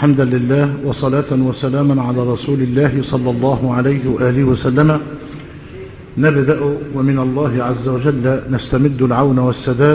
حمدا لله وصلاة وسلاما على رسول الله صلى الله عليه وآله وسلم نبدأ ومن الله عز وجل نستمد العون والسداد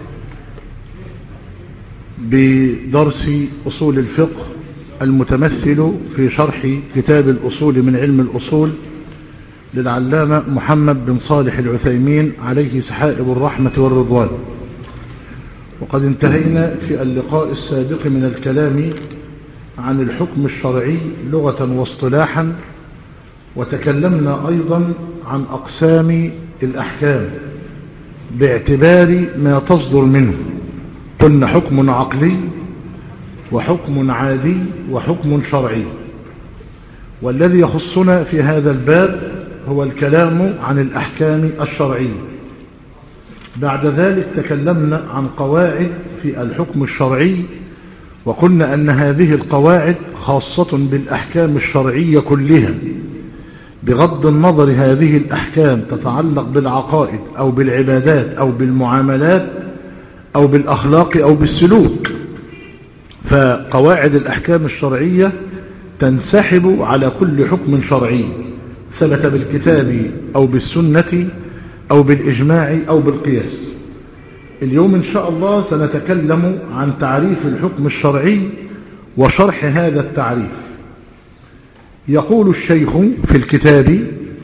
بدرس أصول الفقه المتمثل في شرح كتاب الأصول من علم الأصول للعلامة محمد بن صالح العثيمين عليه سحائب الرحمة والرضوان وقد انتهينا في اللقاء السابق من الكلام عن الحكم الشرعي لغة واصطلاحا وتكلمنا أيضا عن أقسام الأحكام باعتبار ما تصدر منه قلنا حكم عقلي وحكم عادي وحكم شرعي والذي يخصنا في هذا الباب هو الكلام عن الأحكام الشرعية بعد ذلك تكلمنا عن قواعد في الحكم الشرعي وقلنا أن هذه القواعد خاصة بالأحكام الشرعية كلها بغض النظر هذه الأحكام تتعلق بالعقائد أو بالعبادات أو بالمعاملات أو بالأخلاق أو بالسلوك فقواعد الأحكام الشرعية تنسحب على كل حكم شرعي ثبت بالكتاب أو بالسنة أو بالإجماع أو بالقياس اليوم إن شاء الله سنتكلم عن تعريف الحكم الشرعي وشرح هذا التعريف يقول الشيخ في الكتاب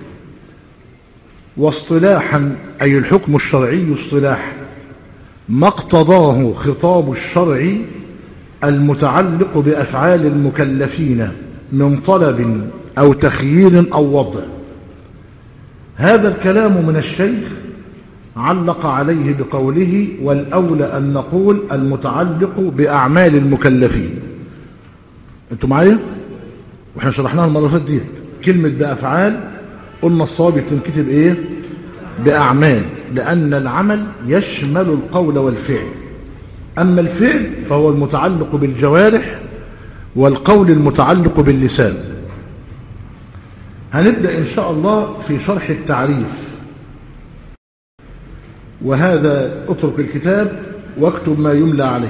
واصطلاحا أي الحكم الشرعي اصطلاحا ما اقتضاه خطاب الشرع المتعلق بأفعال المكلفين من طلب أو تخيير أو وضع هذا الكلام من الشيخ علق عليه بقوله والأولى أن نقول المتعلق بأعمال المكلفين انتوا معايا واحنا شرحناها المرة اللي ديت كلمة بأفعال قلنا الصواب تنكتب ايه بأعمال لأن العمل يشمل القول والفعل أما الفعل فهو المتعلق بالجوارح والقول المتعلق باللسان هنبدأ إن شاء الله في شرح التعريف وهذا اترك الكتاب واكتب ما يملى عليك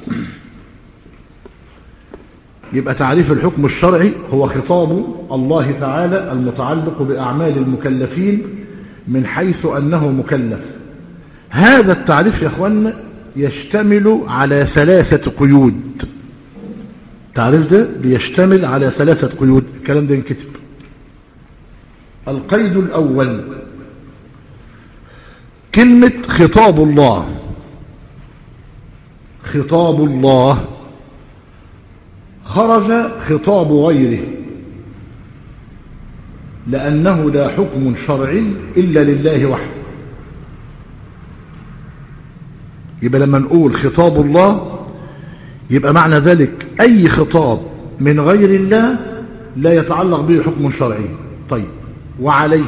يبقى تعريف الحكم الشرعي هو خطاب الله تعالى المتعلق بأعمال المكلفين من حيث أنه مكلف هذا التعريف يا أخوانا يشتمل على ثلاثة قيود التعريف ده بيشتمل على ثلاثة قيود الكلام ده ينكتب القيد الأول كلمة خطاب الله خطاب الله خرج خطاب غيره لأنه لا حكم شرعي إلا لله وحده يبقى لما نقول خطاب الله يبقى معنى ذلك أي خطاب من غير الله لا يتعلق به حكم شرعي طيب وعليه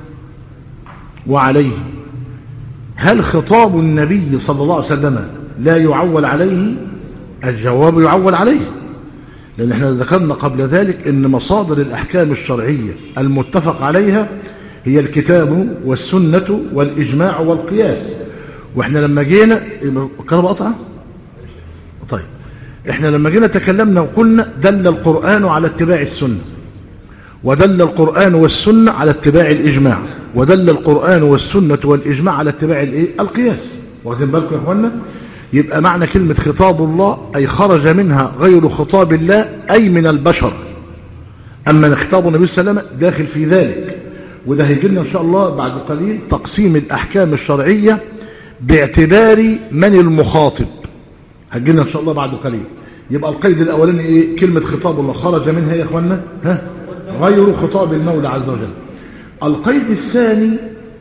وعليه هل خطاب النبي صلى الله عليه وسلم لا يعول عليه الجواب يعول عليه لأن احنا ذكرنا قبل ذلك ان مصادر الأحكام الشرعية المتفق عليها هي الكتاب والسنة والإجماع والقياس واحنا لما جينا الكهرباء قطعة طيب احنا لما جينا تكلمنا وقلنا دل القرآن على اتباع السنة ودل القرآن والسنة على اتباع الإجماع ودل القرآن والسنة والإجماع على اتباع الايه القياس واخدين بالكم يا اخوانا يبقى معنى كلمة خطاب الله أي خرج منها غير خطاب الله أي من البشر أما خطاب النبي صلى الله عليه وسلم داخل في ذلك وده هيجي لنا إن شاء الله بعد قليل تقسيم الأحكام الشرعية باعتبار من المخاطب هتجي لنا إن شاء الله بعد قليل يبقى القيد الأولاني إيه كلمة خطاب الله خرج منها يا إخوانا ها غير خطاب المولى عز وجل القيد الثاني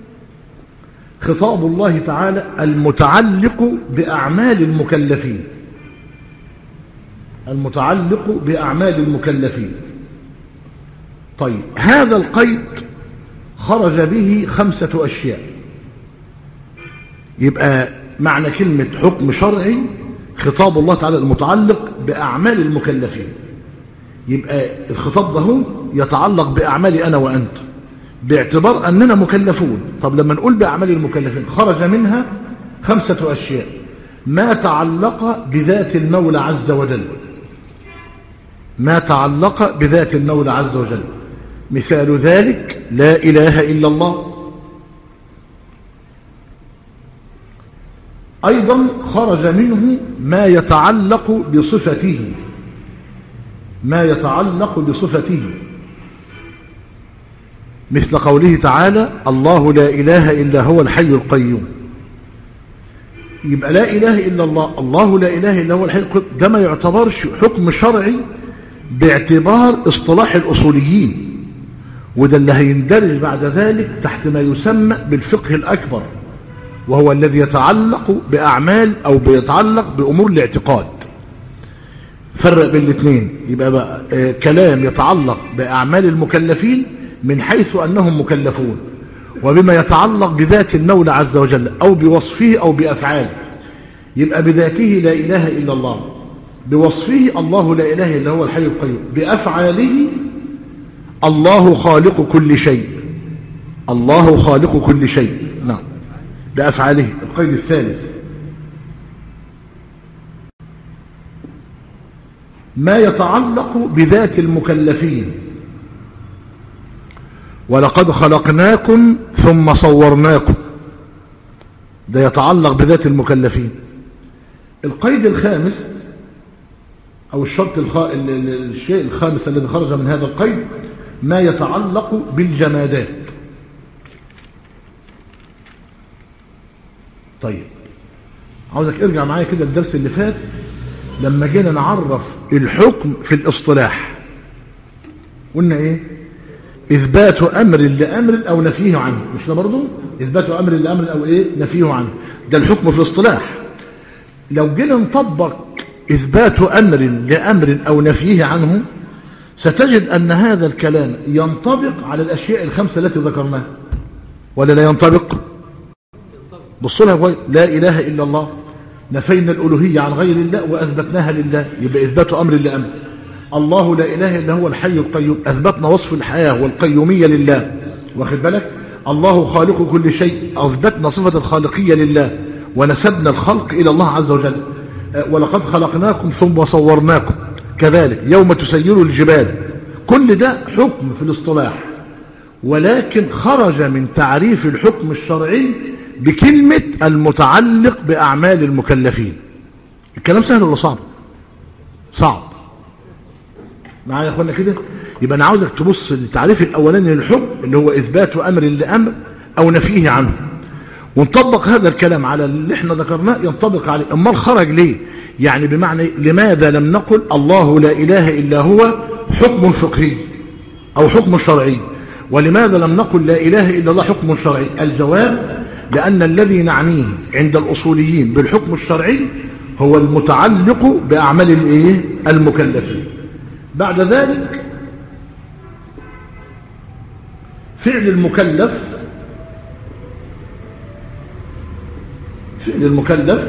خطاب الله تعالى المتعلق بأعمال المكلفين المتعلق بأعمال المكلفين طيب هذا القيد خرج به خمسة أشياء يبقى معنى كلمة حكم شرعي خطاب الله تعالى المتعلق بأعمال المكلفين يبقى الخطاب ده يتعلق بأعمالي أنا وأنت باعتبار أننا مكلفون طب لما نقول بأعمال المكلفين خرج منها خمسة أشياء ما تعلق بذات المولى عز وجل ما تعلق بذات المولى عز وجل مثال ذلك لا إله إلا الله أيضا خرج منه ما يتعلق بصفته ما يتعلق بصفته مثل قوله تعالى الله لا إله إلا هو الحي القيوم يبقى لا إله إلا الله الله لا إله إلا هو الحي القيوم ده ما يعتبرش حكم شرعي باعتبار اصطلاح الأصوليين وده اللي هيندرج بعد ذلك تحت ما يسمى بالفقه الأكبر وهو الذي يتعلق بأعمال أو بيتعلق بأمور الاعتقاد فرق بين الاثنين يبقى بقى آه كلام يتعلق بأعمال المكلفين من حيث أنهم مكلفون وبما يتعلق بذات المولى عز وجل أو بوصفه أو بأفعاله يبقى بذاته لا إله إلا الله بوصفه الله لا إله إلا هو الحي القيوم بأفعاله الله خالق كل شيء الله خالق كل شيء نعم بأفعاله القيد الثالث ما يتعلق بذات المكلفين ولقد خلقناكم ثم صورناكم ده يتعلق بذات المكلفين القيد الخامس أو الشرط الخ... الشيء الخامس الذي خرج من هذا القيد ما يتعلق بالجمادات طيب عاوزك ارجع معايا كده الدرس اللي فات لما جينا نعرف الحكم في الاصطلاح قلنا ايه اثبات امر لامر او نفيه عنه مش ده برضه اثبات امر لامر او ايه نفيه عنه ده الحكم في الاصطلاح لو جينا نطبق اثبات امر لامر او نفيه عنه ستجد ان هذا الكلام ينطبق على الاشياء الخمسه التي ذكرناها ولا لا ينطبق بصوا لها لا اله الا الله نفينا الالوهيه عن غير الله واثبتناها لله يبقى اثبات امر لامر الله لا اله الا هو الحي القيوم اثبتنا وصف الحياه والقيوميه لله واخد بالك الله خالق كل شيء اثبتنا صفه الخالقيه لله ونسبنا الخلق الى الله عز وجل ولقد خلقناكم ثم صورناكم كذلك يوم تسير الجبال كل ده حكم في الاصطلاح ولكن خرج من تعريف الحكم الشرعي بكلمة المتعلق بأعمال المكلفين الكلام سهل ولا صعب صعب معايا يا اخوانا كده يبقى انا عاوزك تبص للتعريف الاولاني للحكم اللي هو اثبات امر لامر او نفيه عنه ونطبق هذا الكلام على اللي احنا ذكرناه ينطبق عليه امال خرج ليه يعني بمعنى لماذا لم نقل الله لا اله الا هو حكم فقهي او حكم شرعي ولماذا لم نقل لا اله الا الله حكم شرعي الجواب لان الذي نعنيه عند الاصوليين بالحكم الشرعي هو المتعلق باعمال الايه المكلفين بعد ذلك فعل المكلف فعل المكلف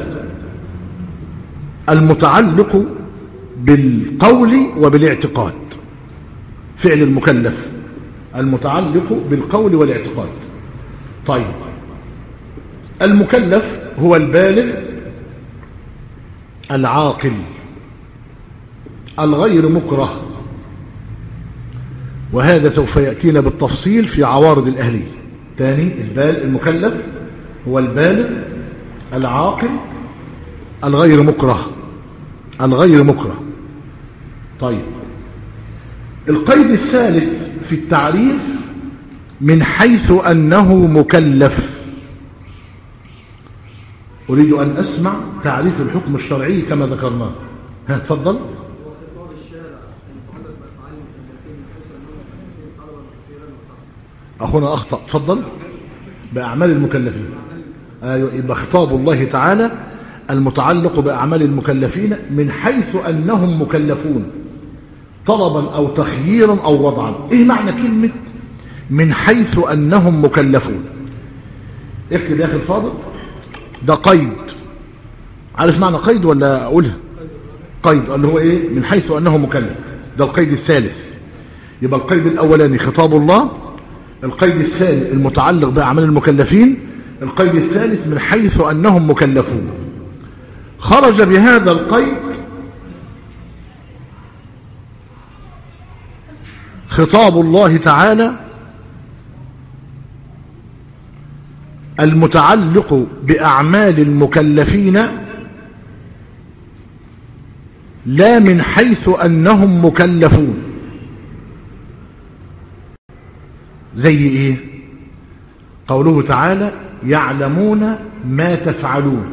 المتعلق بالقول وبالاعتقاد فعل المكلف المتعلق بالقول والاعتقاد طيب المكلف هو البالغ العاقل الغير مكره وهذا سوف يأتينا بالتفصيل في عوارض الأهلية ثاني البال المكلف هو البالغ العاقل الغير مكره الغير مكره طيب القيد الثالث في التعريف من حيث أنه مكلف أريد أن أسمع تعريف الحكم الشرعي كما ذكرناه ها تفضل أخونا أخطأ تفضل بأعمال المكلفين أيوة يبقى خطاب الله تعالى المتعلق بأعمال المكلفين من حيث أنهم مكلفون طلبا أو تخييرا أو وضعا إيه معنى كلمة من حيث أنهم مكلفون اكتب يا أخي الفاضل ده قيد عارف معنى قيد ولا أقولها قيد اللي هو إيه من حيث أنه مكلف ده القيد الثالث يبقى القيد الأولاني خطاب الله القيد الثاني المتعلق بأعمال المكلفين القيد الثالث من حيث أنهم مكلفون خرج بهذا القيد خطاب الله تعالى المتعلق بأعمال المكلفين لا من حيث أنهم مكلفون زي إيه قوله تعالى يعلمون ما تفعلون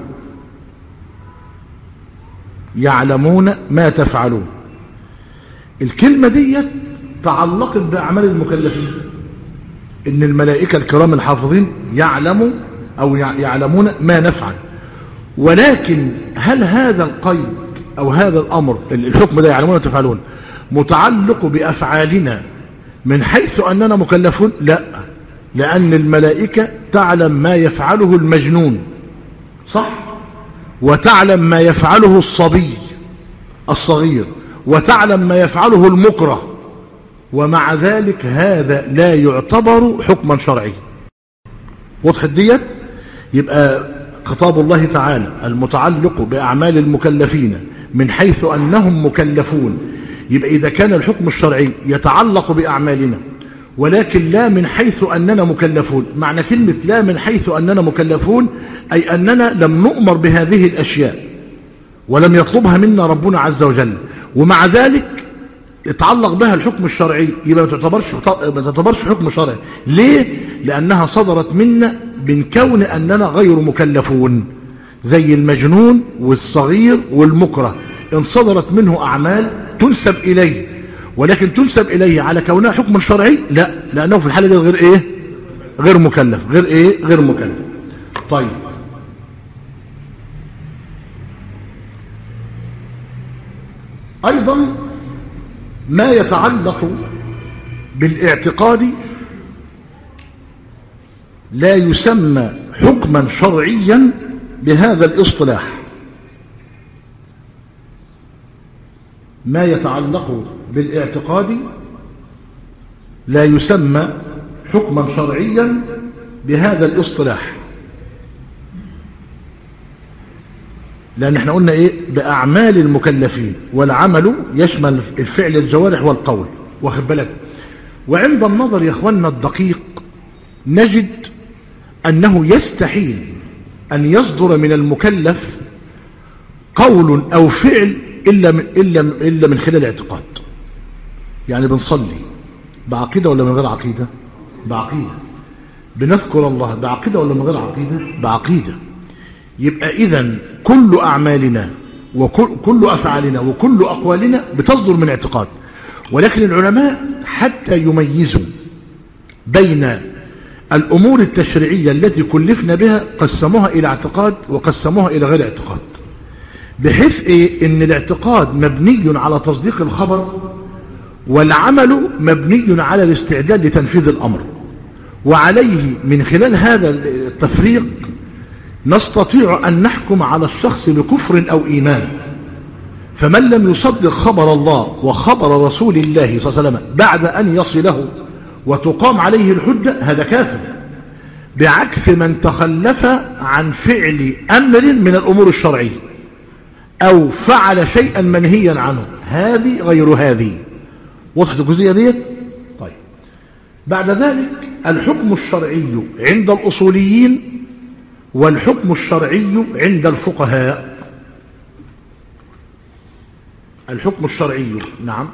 يعلمون ما تفعلون الكلمة دي تعلقت بأعمال المكلفين إن الملائكة الكرام الحافظين يعلموا أو يعلمون ما نفعل ولكن هل هذا القيد أو هذا الأمر الحكم ده يعلمون ما تفعلون متعلق بأفعالنا من حيث أننا مكلفون لا لأن الملائكة تعلم ما يفعله المجنون صح وتعلم ما يفعله الصبي الصغير وتعلم ما يفعله المكره ومع ذلك هذا لا يعتبر حكما شرعيا وضحت ديت يبقى خطاب الله تعالى المتعلق بأعمال المكلفين من حيث أنهم مكلفون يبقى إذا كان الحكم الشرعي يتعلق بأعمالنا ولكن لا من حيث أننا مكلفون معنى كلمة لا من حيث أننا مكلفون أي أننا لم نؤمر بهذه الأشياء ولم يطلبها منا ربنا عز وجل ومع ذلك يتعلق بها الحكم الشرعي يبقى ما تعتبرش ما تعتبرش حكم شرعي ليه لانها صدرت منا من كون اننا غير مكلفون زي المجنون والصغير والمكره ان صدرت منه اعمال تنسب اليه ولكن تنسب اليه على كونها حكم شرعي لا لانه في الحاله دي غير ايه غير مكلف غير ايه غير مكلف طيب ايضا ما يتعلق بالاعتقاد لا يسمى حكما شرعيا بهذا الاصطلاح ما يتعلق بالاعتقاد لا يسمى حكما شرعيا بهذا الاصطلاح لأن احنا قلنا ايه بأعمال المكلفين والعمل يشمل الفعل الجوارح والقول واخد بالك وعند النظر يا اخواننا الدقيق نجد أنه يستحيل أن يصدر من المكلف قول أو فعل إلا من, إلا, إلا من خلال اعتقاد يعني بنصلي بعقيدة ولا من غير عقيدة بعقيدة بنذكر الله بعقيدة ولا من غير عقيدة بعقيدة يبقى إذا كل أعمالنا وكل أفعالنا وكل أقوالنا بتصدر من اعتقاد ولكن العلماء حتى يميزوا بين الأمور التشريعية التي كلفنا بها قسموها إلى اعتقاد وقسموها إلى غير اعتقاد بحيث إيه إن الاعتقاد مبني على تصديق الخبر والعمل مبني على الاستعداد لتنفيذ الأمر وعليه من خلال هذا التفريق نستطيع أن نحكم على الشخص بكفر أو إيمان فمن لم يصدق خبر الله وخبر رسول الله صلى الله عليه وسلم بعد أن يصله وتقام عليه الحجة هذا كافر بعكس من تخلف عن فعل أمر من الأمور الشرعية أو فعل شيئا منهيا عنه هذه غير هذه وضحت الجزئية ديت طيب بعد ذلك الحكم الشرعي عند الأصوليين والحكم الشرعي عند الفقهاء الحكم الشرعي نعم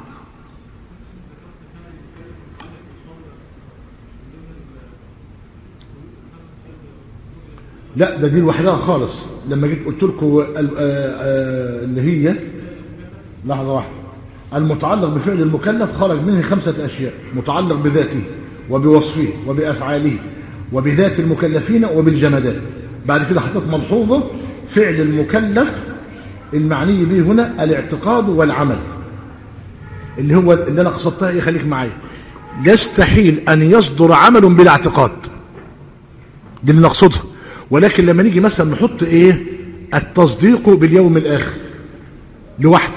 لا ده دي لوحدها خالص لما جيت قلت لكم اللي هي لحظة واحدة المتعلق بفعل المكلف خرج منه خمسة أشياء متعلق بذاته وبوصفه وبأفعاله وبذات المكلفين وبالجمادات بعد كده حطيت ملحوظة فعل المكلف المعني به هنا الاعتقاد والعمل اللي هو اللي انا قصدتها ايه خليك معايا يستحيل ان يصدر عمل بلا اعتقاد دي اللي نقصدها ولكن لما نيجي مثلا نحط ايه التصديق باليوم الاخر لوحده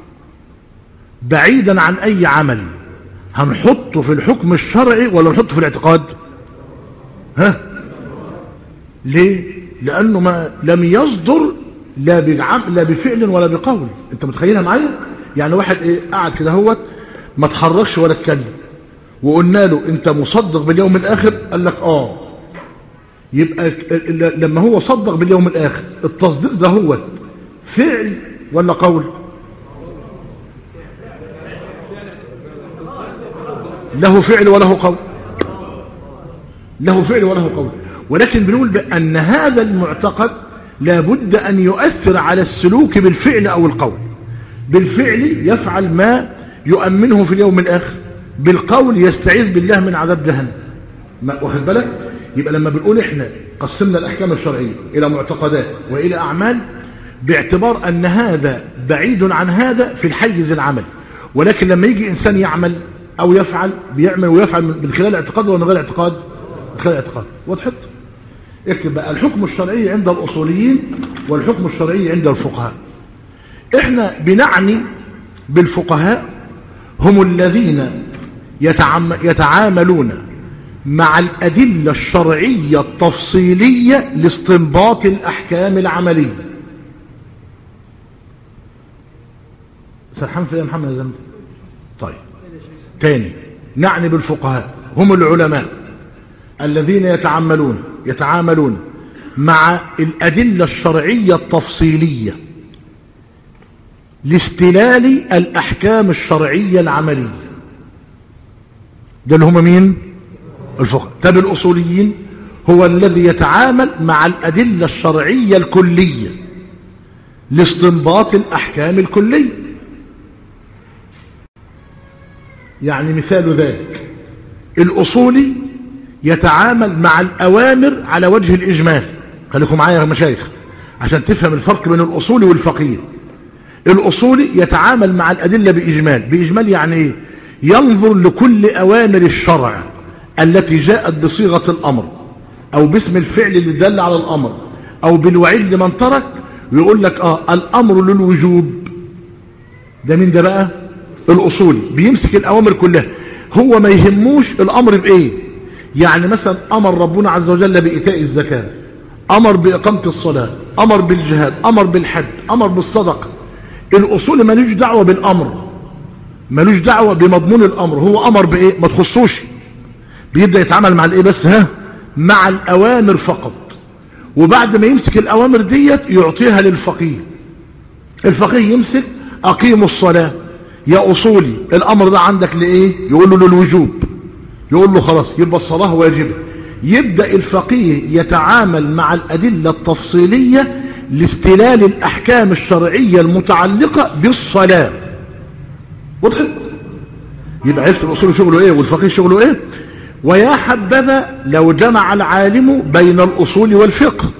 بعيدا عن اي عمل هنحطه في الحكم الشرعي ولا نحطه في الاعتقاد ها ليه لانه ما لم يصدر لا بعم لا بفعل ولا بقول انت متخيلها معايا يعني واحد ايه قاعد كده هوت ما اتحركش ولا اتكلم وقلنا له انت مصدق باليوم الاخر قال لك اه يبقى لما هو صدق باليوم الاخر التصديق ده هو فعل ولا قول له فعل وله قول له فعل وله قول ولكن بنقول بأن هذا المعتقد لابد أن يؤثر على السلوك بالفعل أو القول بالفعل يفعل ما يؤمنه في اليوم الآخر بالقول يستعيذ بالله من عذاب جهنم واخد بالك يبقى لما بنقول احنا قسمنا الأحكام الشرعية إلى معتقدات وإلى أعمال باعتبار أن هذا بعيد عن هذا في الحيز العمل ولكن لما يجي إنسان يعمل أو يفعل بيعمل ويفعل من خلال اعتقاد ولا من غير اعتقاد من خلال اعتقاد وضحت اكتب بقى الحكم الشرعي عند الأصوليين والحكم الشرعي عند الفقهاء احنا بنعني بالفقهاء هم الذين يتعام يتعاملون مع الأدلة الشرعية التفصيلية لاستنباط الأحكام العملية سرحان في يا محمد زمد طيب تاني نعني بالفقهاء هم العلماء الذين يتعاملون يتعاملون مع الأدلة الشرعية التفصيلية لاستلال الأحكام الشرعية العملية ده اللي هم مين الفقهاء طب الأصوليين هو الذي يتعامل مع الأدلة الشرعية الكلية لاستنباط الأحكام الكلية يعني مثال ذلك الأصولي يتعامل مع الأوامر على وجه الإجمال خليكم معايا يا مشايخ عشان تفهم الفرق بين الأصولي والفقيه الأصولي يتعامل مع الأدلة بإجمال بإجمال يعني إيه؟ ينظر لكل أوامر الشرع التي جاءت بصيغة الأمر أو باسم الفعل اللي دل على الأمر أو بالوعيد لمن ترك ويقول لك آه الأمر للوجوب ده مين ده بقى الأصولي بيمسك الأوامر كلها هو ما يهموش الأمر بإيه يعني مثلا أمر ربنا عز وجل بإيتاء الزكاة أمر بإقامة الصلاة أمر بالجهاد أمر بالحج أمر بالصدقة الأصول ملوش دعوة بالأمر ملوش دعوة بمضمون الأمر هو أمر بإيه ما تخصوش بيبدأ يتعامل مع الإيه بس ها مع الأوامر فقط وبعد ما يمسك الأوامر ديت يعطيها للفقيه الفقيه يمسك أقيموا الصلاة يا أصولي الأمر ده عندك لإيه يقول له للوجوب يقول له خلاص يبقى الصلاة واجبة يبدأ الفقيه يتعامل مع الأدلة التفصيلية لاستلال الأحكام الشرعية المتعلقة بالصلاة وضحت يبقى عرفت الأصول شغله إيه والفقيه شغله إيه ويا حبذا لو جمع العالم بين الأصول والفقه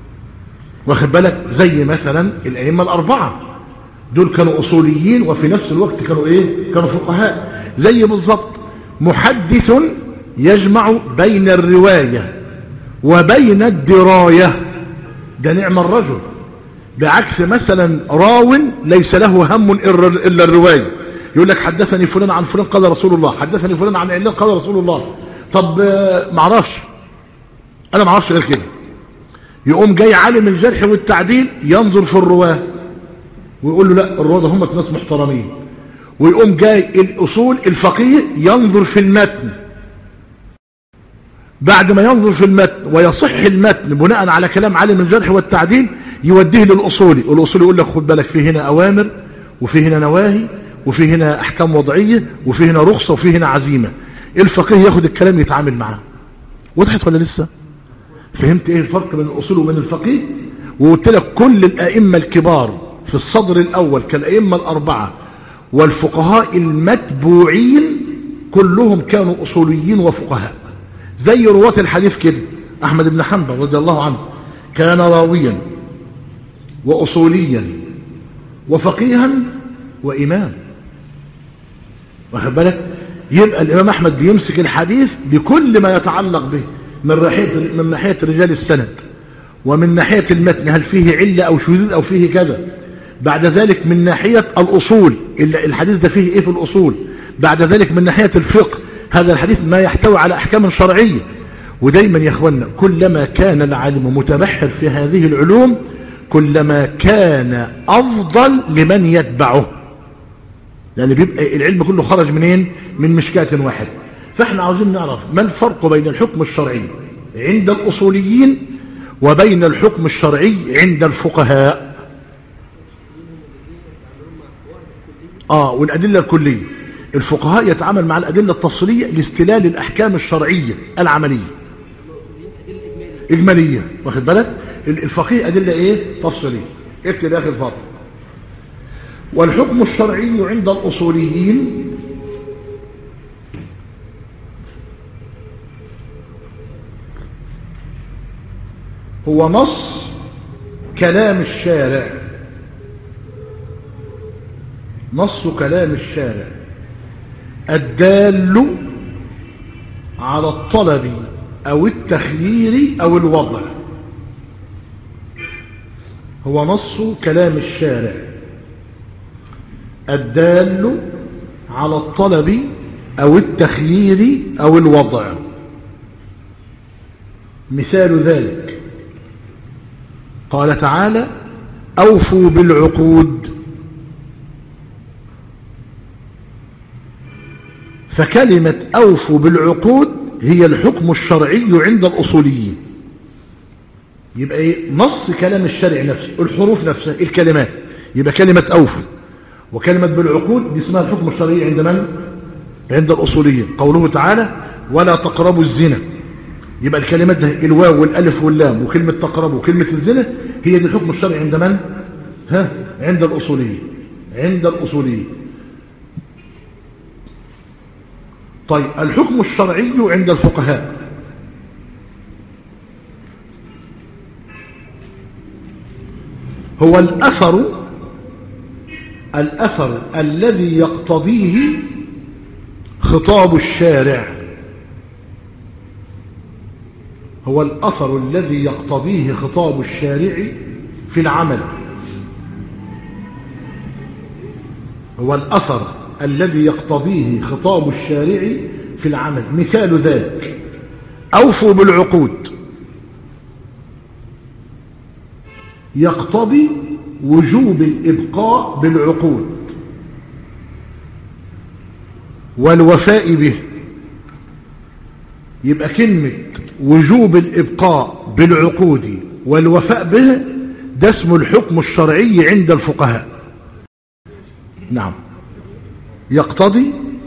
واخد بالك زي مثلا الأئمة الأربعة دول كانوا أصوليين وفي نفس الوقت كانوا إيه كانوا فقهاء زي بالظبط محدث يجمع بين الرواية وبين الدراية ده نعم الرجل بعكس مثلا راو ليس له هم إلا الرواية يقول لك حدثني فلان عن فلان قال رسول الله حدثني فلان عن علان قال رسول الله طب معرفش انا معرفش غير كده يقوم جاي عالم الجرح والتعديل ينظر في الرواه ويقول له لا الرواه هم ناس محترمين ويقوم جاي الاصول الفقيه ينظر في المتن بعد ما ينظر في المتن ويصح المتن بناء على كلام عالم الجرح والتعديل يوديه للاصولي الاصولي يقول لك خد بالك في هنا اوامر وفي هنا نواهي وفي هنا احكام وضعيه وفي هنا رخصه وفي هنا عزيمه الفقيه ياخد الكلام يتعامل معاه وضحت ولا لسه فهمت ايه الفرق بين الاصول وبين الفقيه وقلت لك كل الائمه الكبار في الصدر الاول كالائمه الاربعه والفقهاء المتبوعين كلهم كانوا اصوليين وفقهاء زي رواه الحديث كده احمد بن حنبل رضي الله عنه كان راويا واصوليا وفقيها وامام واخد بالك يبقى الامام احمد بيمسك الحديث بكل ما يتعلق به من ناحيه من ناحيه رجال السند ومن ناحيه المتن هل فيه عله او شذوذ او فيه كذا بعد ذلك من ناحيه الاصول الحديث ده فيه ايه في الاصول بعد ذلك من ناحيه الفقه هذا الحديث ما يحتوي على احكام شرعيه ودايما يا اخوانا كلما كان العالم متبحر في هذه العلوم كلما كان افضل لمن يتبعه لان بيبقى العلم كله خرج منين من مشكاة واحد فاحنا عاوزين نعرف ما الفرق بين الحكم الشرعي عند الأصوليين وبين الحكم الشرعي عند الفقهاء آه والأدلة الكلية الفقهاء يتعامل مع الأدلة التفصيلية لاستلال الأحكام الشرعية العملية إجمالية واخد بالك الفقيه أدلة إيه تفصيلية اكتب يا أخي الفاضل والحكم الشرعي عند الأصوليين هو نص كلام الشارع نص كلام الشارع الدال على الطلب أو التخيير أو الوضع هو نص كلام الشارع الدال على الطلب أو التخيير أو الوضع مثال ذلك قال تعالى أوفوا بالعقود فكلمة أوفوا بالعقود هي الحكم الشرعي عند الأصوليين يبقى إيه؟ نص كلام الشرع نفسه الحروف نفسها الكلمات يبقى كلمة أوفوا وكلمة بالعقود دي اسمها الحكم الشرعي عند من؟ عند الأصوليين قوله تعالى ولا تقربوا الزنا يبقى الكلمات ده الواو والالف واللام وكلمة تقربوا وكلمة الزنا هي دي الحكم الشرعي عند من؟ ها؟ عند الأصوليين عند الأصوليين طيب الحكم الشرعي عند الفقهاء هو الأثر الأثر الذي يقتضيه خطاب الشارع هو الأثر الذي يقتضيه خطاب الشارع في العمل هو الأثر الذي يقتضيه خطاب الشارع في العمل مثال ذلك أوفوا بالعقود يقتضي وجوب الإبقاء بالعقود والوفاء به يبقى كلمة وجوب الإبقاء بالعقود والوفاء به ده اسم الحكم الشرعي عند الفقهاء نعم يقتضي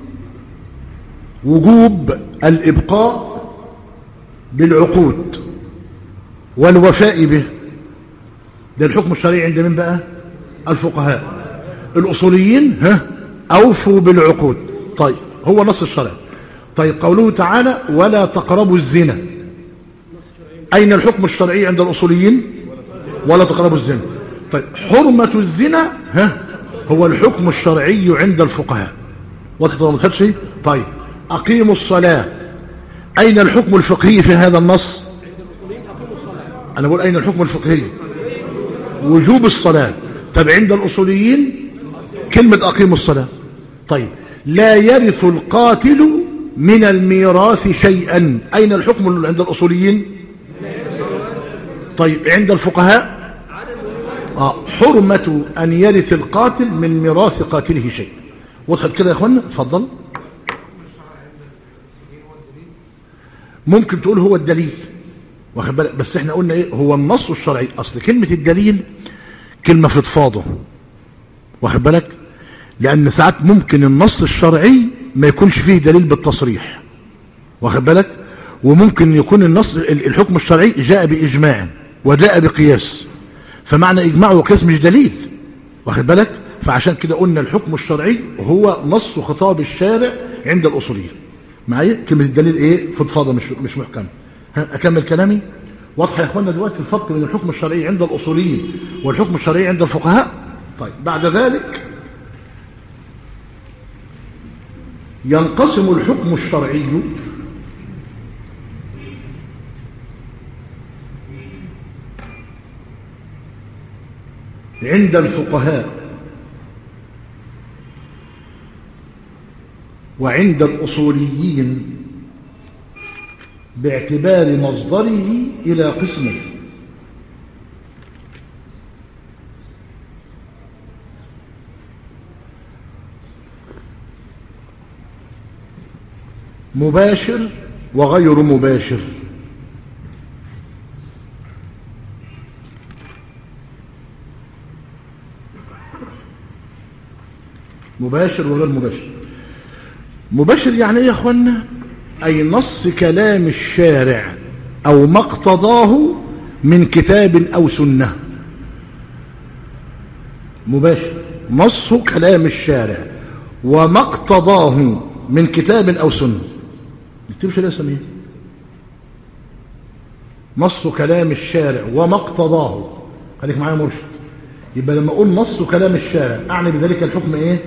وجوب الإبقاء بالعقود والوفاء به ده الحكم الشرعي عند من بقى الفقهاء الأصوليين ها أوفوا بالعقود طيب هو نص الشرع طيب قوله تعالى ولا تقربوا الزنا أين الحكم الشرعي عند الأصوليين ولا تقربوا الزنا طيب حرمة الزنا ها هو الحكم الشرعي عند الفقهاء واضح ولا شيء طيب أقيموا الصلاة أين الحكم الفقهي في هذا النص أنا بقول أين الحكم الفقهي وجوب الصلاة طب عند الأصوليين كلمة أقيموا الصلاة طيب لا يرث القاتل من الميراث شيئا أين الحكم عند الأصوليين طيب عند الفقهاء آه حرمة أن يرث القاتل من ميراث قاتله شيء وضحت كده يا أخوانا اتفضل ممكن تقول هو الدليل واخد بالك بس احنا قلنا ايه هو النص الشرعي اصل كلمة الدليل كلمة فضفاضة واخد بالك لان ساعات ممكن النص الشرعي ما يكونش فيه دليل بالتصريح واخد بالك وممكن يكون النص الحكم الشرعي جاء بإجماع وجاء بقياس فمعنى إجماع وقياس مش دليل واخد بالك فعشان كده قلنا الحكم الشرعي هو نص خطاب الشارع عند الأصوليين معايا كلمة الدليل ايه فضفاضة مش مش محكم أكمل كلامي واضح يا اخوانا دلوقتي الفرق بين الحكم الشرعي عند الأصوليين والحكم الشرعي عند الفقهاء طيب بعد ذلك ينقسم الحكم الشرعي عند الفقهاء وعند الأصوليين باعتبار مصدره إلى قسمين مباشر وغير مباشر مباشر وغير مباشر مباشر يعني ايه يا اخوانا اي نص كلام الشارع او ما اقتضاه من كتاب او سنة مباشر نص كلام الشارع وما اقتضاه من كتاب او سنة نكتبش ليه سميه نص كلام الشارع وما اقتضاه خليك معايا مرشد يبقى لما اقول نص كلام الشارع اعني بذلك الحكم ايه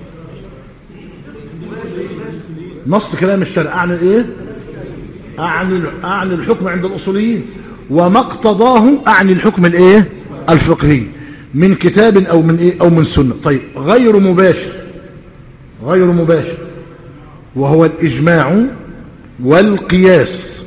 نص كلام الشارع اعني ايه اعني اعني الحكم عند الاصوليين وما اقتضاه اعني الحكم الايه الفقهي من كتاب او من ايه او من سنه طيب غير مباشر غير مباشر وهو الاجماع والقياس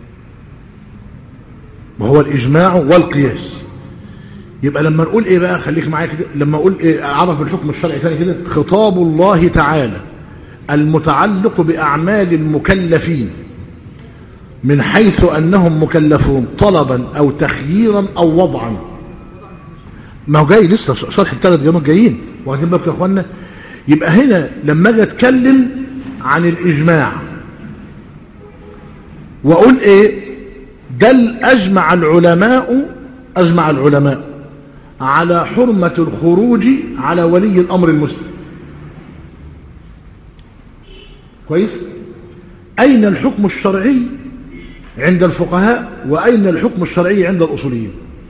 وهو الاجماع والقياس يبقى لما نقول ايه بقى خليك معايا كده لما اقول ايه اعرف الحكم الشرعي تاني كده خطاب الله تعالى المتعلق باعمال المكلفين من حيث انهم مكلفون طلبا او تخييرا او وضعا ما هو جاي لسه شرح الثلاث جامعات جايين واخدين بالكم يا اخوانا يبقى هنا لما اجي اتكلم عن الاجماع واقول ايه دل اجمع العلماء اجمع العلماء على حرمة الخروج على ولي الامر المسلم كويس اين الحكم الشرعي عند الفقهاء واين الحكم الشرعي عند الاصوليين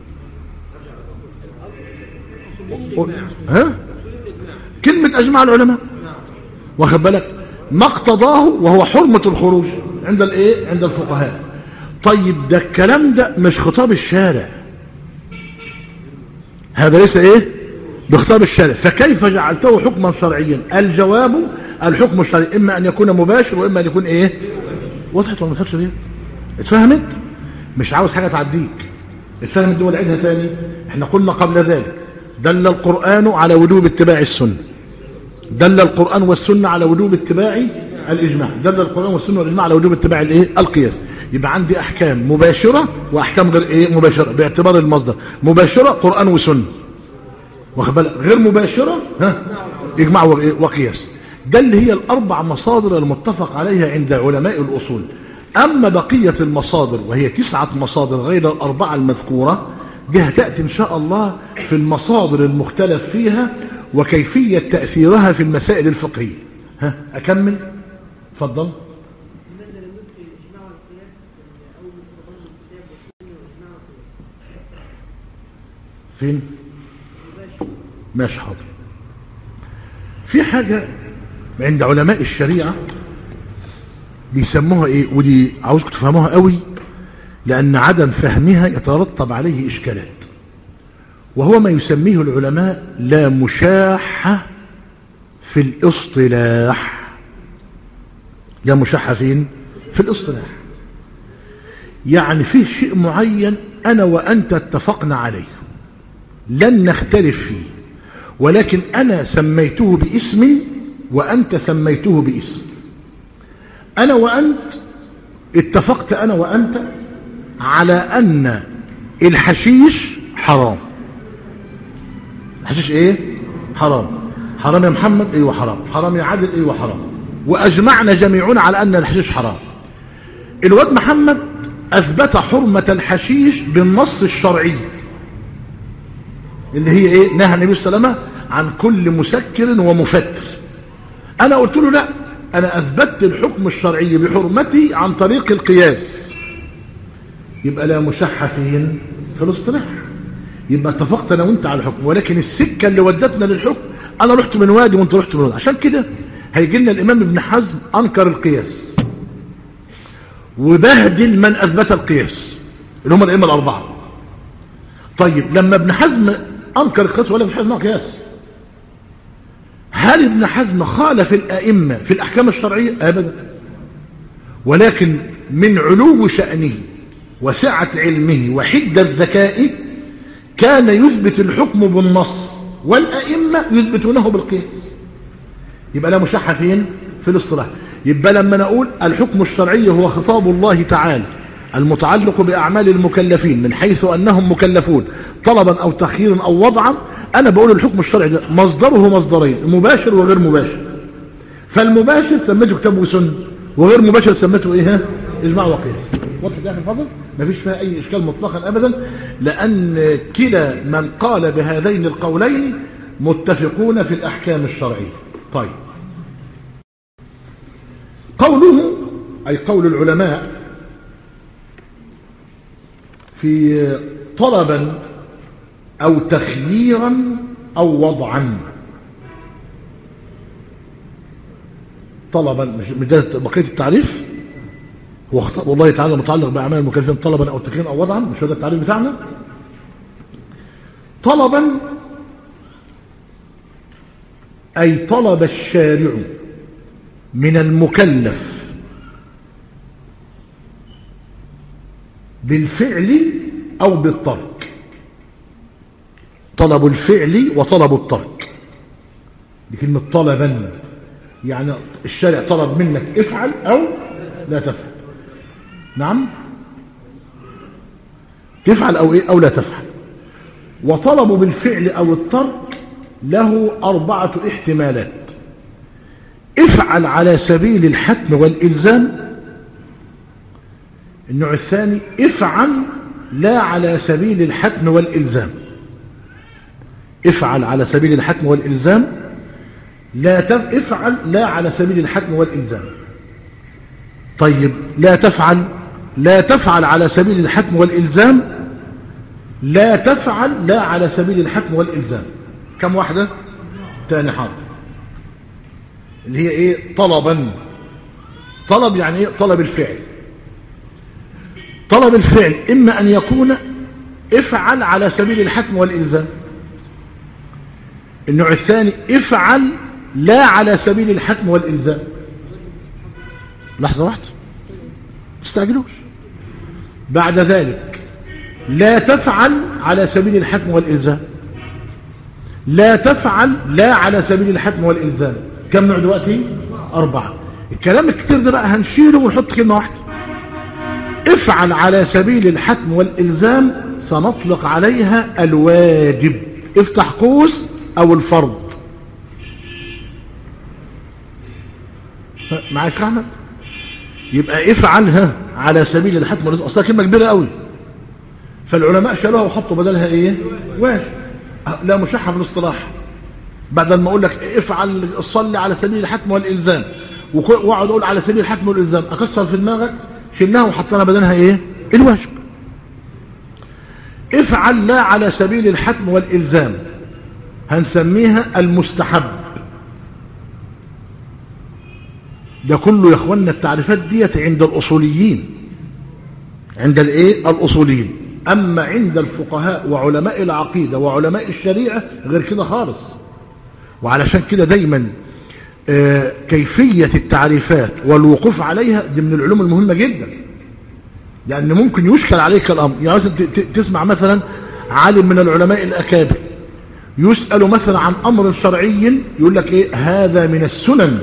ها كلمة اجمع العلماء واخد بالك ما اقتضاه وهو حرمة الخروج عند الايه عند الفقهاء طيب ده الكلام ده مش خطاب الشارع هذا ليس ايه بخطاب الشارع فكيف جعلته حكما شرعيا الجواب الحكم الشرعي اما ان يكون مباشر واما ان يكون ايه وضحت ولا ما وضحتش ليه اتفهمت مش عاوز حاجه تعديك اتفهمت دول عيدها تاني احنا قلنا قبل ذلك دل القران على وجوب اتباع السنه دل القران والسنه على وجوب اتباع الاجماع دل القران والسنه والاجماع على وجوب اتباع الايه القياس يبقى عندي احكام مباشره واحكام غير ايه مباشره باعتبار المصدر مباشره قران وسنه واخد بالك غير مباشره ها اجماع وقياس ده اللي هي الاربع مصادر المتفق عليها عند علماء الاصول اما بقيه المصادر وهي تسعه مصادر غير الاربعه المذكوره دي هتاتي ان شاء الله في المصادر المختلف فيها وكيفيه تاثيرها في المسائل الفقهيه ها اكمل اتفضل فين ماشي حاضر في حاجة عند علماء الشريعة بيسموها ايه ودي عاوزكم تفهموها قوي لان عدم فهمها يترتب عليه اشكالات وهو ما يسميه العلماء لا مشاحة في الاصطلاح لا مشاحة فين في الاصطلاح يعني فيه شيء معين انا وانت اتفقنا عليه لن نختلف فيه ولكن أنا سميته باسم وأنت سميته باسم أنا وأنت اتفقت أنا وأنت على أن الحشيش حرام الحشيش إيه؟ حرام حرام يا محمد أيوة حرام حرام يا عادل أيوة حرام وأجمعنا جميعنا على أن الحشيش حرام الواد محمد أثبت حرمة الحشيش بالنص الشرعي اللي هي ايه نهى النبي صلى الله عليه وسلم عن كل مسكر ومفتر انا قلت له لا انا اثبتت الحكم الشرعي بحرمتي عن طريق القياس يبقى لا مشحة فين في الاصطلاح يبقى اتفقت انا وانت على الحكم ولكن السكة اللي ودتنا للحكم انا رحت من وادي وانت رحت من وادي عشان كده هيجي لنا الامام ابن حزم انكر القياس وبهدل من اثبت القياس اللي هم الائمه الاربعه طيب لما ابن حزم انكر القياس ولا مش حاجه اسمها قياس هل ابن حزم خالف الائمه في الاحكام الشرعيه ابدا ولكن من علو شانه وسعه علمه وحده ذكائه كان يثبت الحكم بالنص والائمه يثبتونه بالقياس يبقى لا مشحه فين في الاصطلاح يبقى لما نقول الحكم الشرعي هو خطاب الله تعالى المتعلق بأعمال المكلفين من حيث أنهم مكلفون طلبا أو تخييرا أو وضعا أنا بقول الحكم الشرعي ده مصدره مصدرين مباشر وغير مباشر فالمباشر سميته كتاب وسنة وغير مباشر سميته إيه ها؟ إجماع وقياس واضح ده يا أخي الفضل مفيش فيها أي إشكال مطلقا أبدا لأن كلا من قال بهذين القولين متفقون في الأحكام الشرعية طيب قوله أي قول العلماء في طلبا أو تخييرا أو وضعا طلبا مش ده بقية التعريف هو خطاب الله تعالى متعلق بأعمال المكلفين طلبا أو تخييرا أو وضعا مش هذا التعريف بتاعنا طلبا أي طلب الشارع من المكلف بالفعل أو بالترك طلب الفعل وطلب الترك دي كلمة طلبا يعني الشارع طلب منك افعل أو لا تفعل نعم تفعل أو إيه أو لا تفعل وطلب بالفعل أو الترك له أربعة احتمالات افعل على سبيل الحتم والإلزام النوع الثاني افعل لا على سبيل الحتم والإلزام افعل على سبيل الحتم والإلزام لا تف... افعل لا على سبيل الحتم والإلزام طيب لا تفعل لا تفعل على سبيل الحتم والإلزام لا تفعل لا على سبيل الحتم والإلزام كم واحدة تاني حرف اللي هي ايه طلبا طلب يعني ايه طلب الفعل طلب الفعل اما ان يكون افعل على سبيل الحتم والالزام النوع الثاني افعل لا على سبيل الحتم والالزام لحظه واحده استعجلوش بعد ذلك لا تفعل على سبيل الحتم والالزام لا تفعل لا على سبيل الحتم والالزام كم نوع دلوقتي أربعة الكلام الكتير ده بقى هنشيله ونحط كلمة واحدة افعل على سبيل الحتم والإلزام سنطلق عليها الواجب افتح قوس أو الفرض معايا يا احمد يبقى افعلها على سبيل الحتم والإلزام أصلا كلمة كبيرة قوي فالعلماء شالوها وحطوا بدلها ايه واجب لا مشحة في الاصطلاح بدل ما اقول لك افعل صلي على سبيل الحتم والالزام واقعد اقول على سبيل الحتم والالزام اكسر في دماغك شلناها وحطينا بدلها ايه الواجب افعل لا على سبيل الحتم والالزام هنسميها المستحب ده كله يا اخوانا التعريفات ديت عند الاصوليين عند الايه الاصوليين اما عند الفقهاء وعلماء العقيده وعلماء الشريعه غير كده خالص وعلشان كده دايما آه كيفية التعريفات والوقوف عليها دي من العلوم المهمة جدا لأن ممكن يشكل عليك الأمر يعني مثلا تسمع مثلا عالم من العلماء الأكابر يسأل مثلا عن أمر شرعي يقول لك إيه هذا من السنن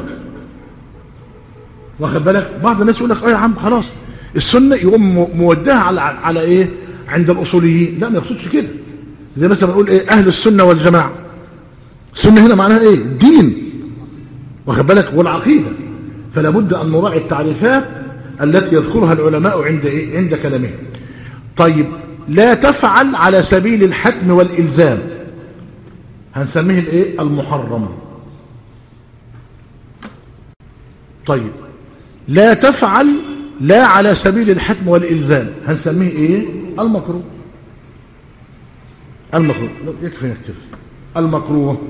واخد بالك بعض الناس يقول لك اه يا عم خلاص السنة يقوم مودها على على إيه عند الأصوليين لا ما يقصدش كده زي مثلا نقول إيه أهل السنة والجماعة السنة هنا معناها ايه الدين واخد بالك والعقيدة فلا بد ان نراعي التعريفات التي يذكرها العلماء عند ايه عند كلامهم طيب لا تفعل على سبيل الحتم والالزام هنسميه الايه المحرم طيب لا تفعل لا على سبيل الحتم والالزام هنسميه ايه المكروه المكروه يكفي نكتب المكروه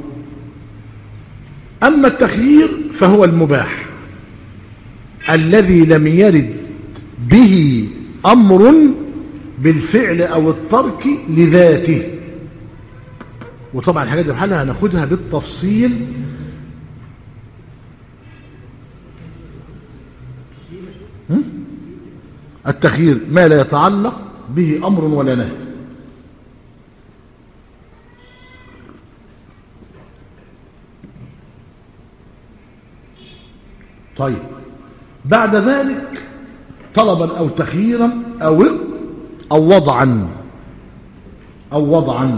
أما التخيير فهو المباح الذي لم يرد به أمر بالفعل أو الترك لذاته وطبعا الحاجات دي بحالها هناخدها بالتفصيل التخيير ما لا يتعلق به أمر ولا نهي طيب بعد ذلك طلبا أو تخييرا أو أو وضعا أو وضعا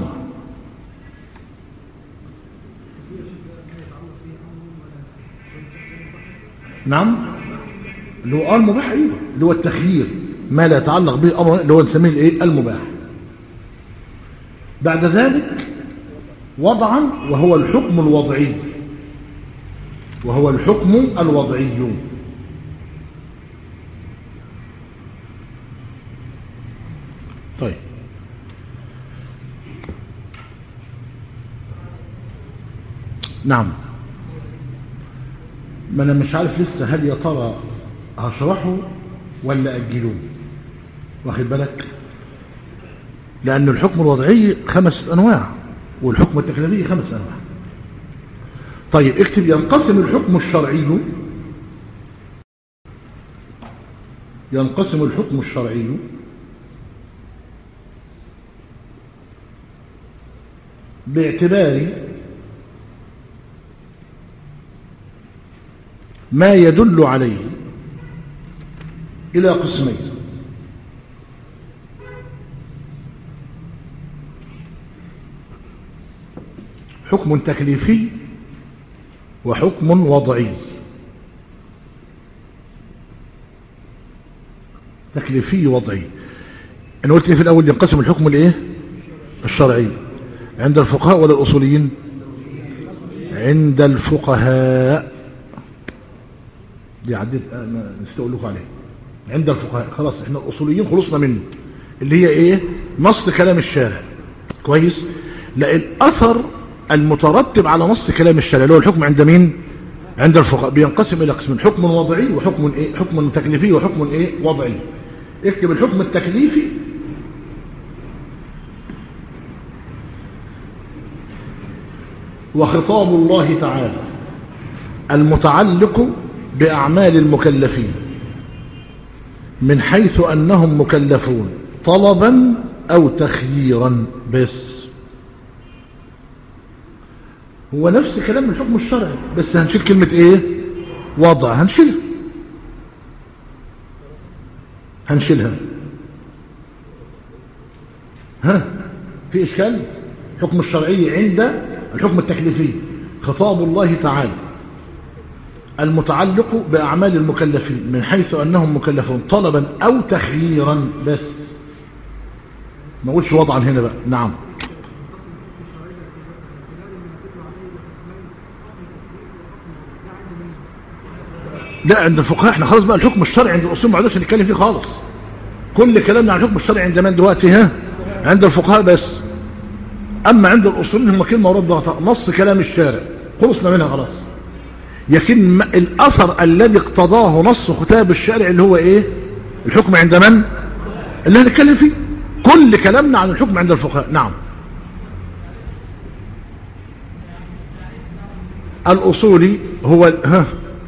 نعم اللي هو المباح ايوه اللي هو التخيير ما لا يتعلق به امر اللي هو نسميه الايه المباح بعد ذلك وضعا وهو الحكم الوضعي وهو الحكم الوضعي طيب نعم ما انا مش عارف لسه هل يا ترى هشرحه ولا اجلوه واخد بالك لان الحكم الوضعي خمس انواع والحكم التكليفي خمس انواع طيب اكتب ينقسم الحكم الشرعي ينقسم الحكم الشرعي باعتبار ما يدل عليه إلى قسمين حكم تكليفي وحكم وضعي تكليفي وضعي انا قلت في الاول ينقسم الحكم الايه الشرعي عند الفقهاء ولا الاصوليين عند الفقهاء دي عديت انا نسيت اقول لكم عليه عند الفقهاء خلاص احنا الاصوليين خلصنا منه اللي هي ايه نص كلام الشارع كويس لا الاثر المترتب على نص كلام الشارع اللي هو الحكم عند مين عند الفقهاء بينقسم الى قسمين حكم وضعي وحكم ايه حكم تكليفي وحكم ايه وضعي اكتب الحكم التكليفي وخطاب الله تعالى المتعلق بأعمال المكلفين من حيث أنهم مكلفون طلبا أو تخييرا بس هو نفس كلام الحكم الشرعي بس هنشيل كلمة ايه وضع هنشيلها هنشيلها ها في اشكال الحكم الشرعي عند الحكم التكليفي خطاب الله تعالى المتعلق بأعمال المكلفين من حيث أنهم مكلفون طلبا أو تخييرا بس ما اقولش وضعا هنا بقى نعم لا عند الفقهاء احنا خلاص بقى الحكم الشرعي عند الاصول ما عادش نتكلم فيه خالص كل كلامنا عن الحكم الشرعي عند من دلوقتي ها عند الفقهاء بس اما عند الاصوليين هم كلمه ورد ضغطاء نص كلام الشارع خلصنا منها خلاص لكن الاثر الذي اقتضاه نص كتاب الشارع اللي هو ايه الحكم عند من اللي هنتكلم فيه كل كلامنا عن الحكم عند الفقهاء نعم الاصولي هو ها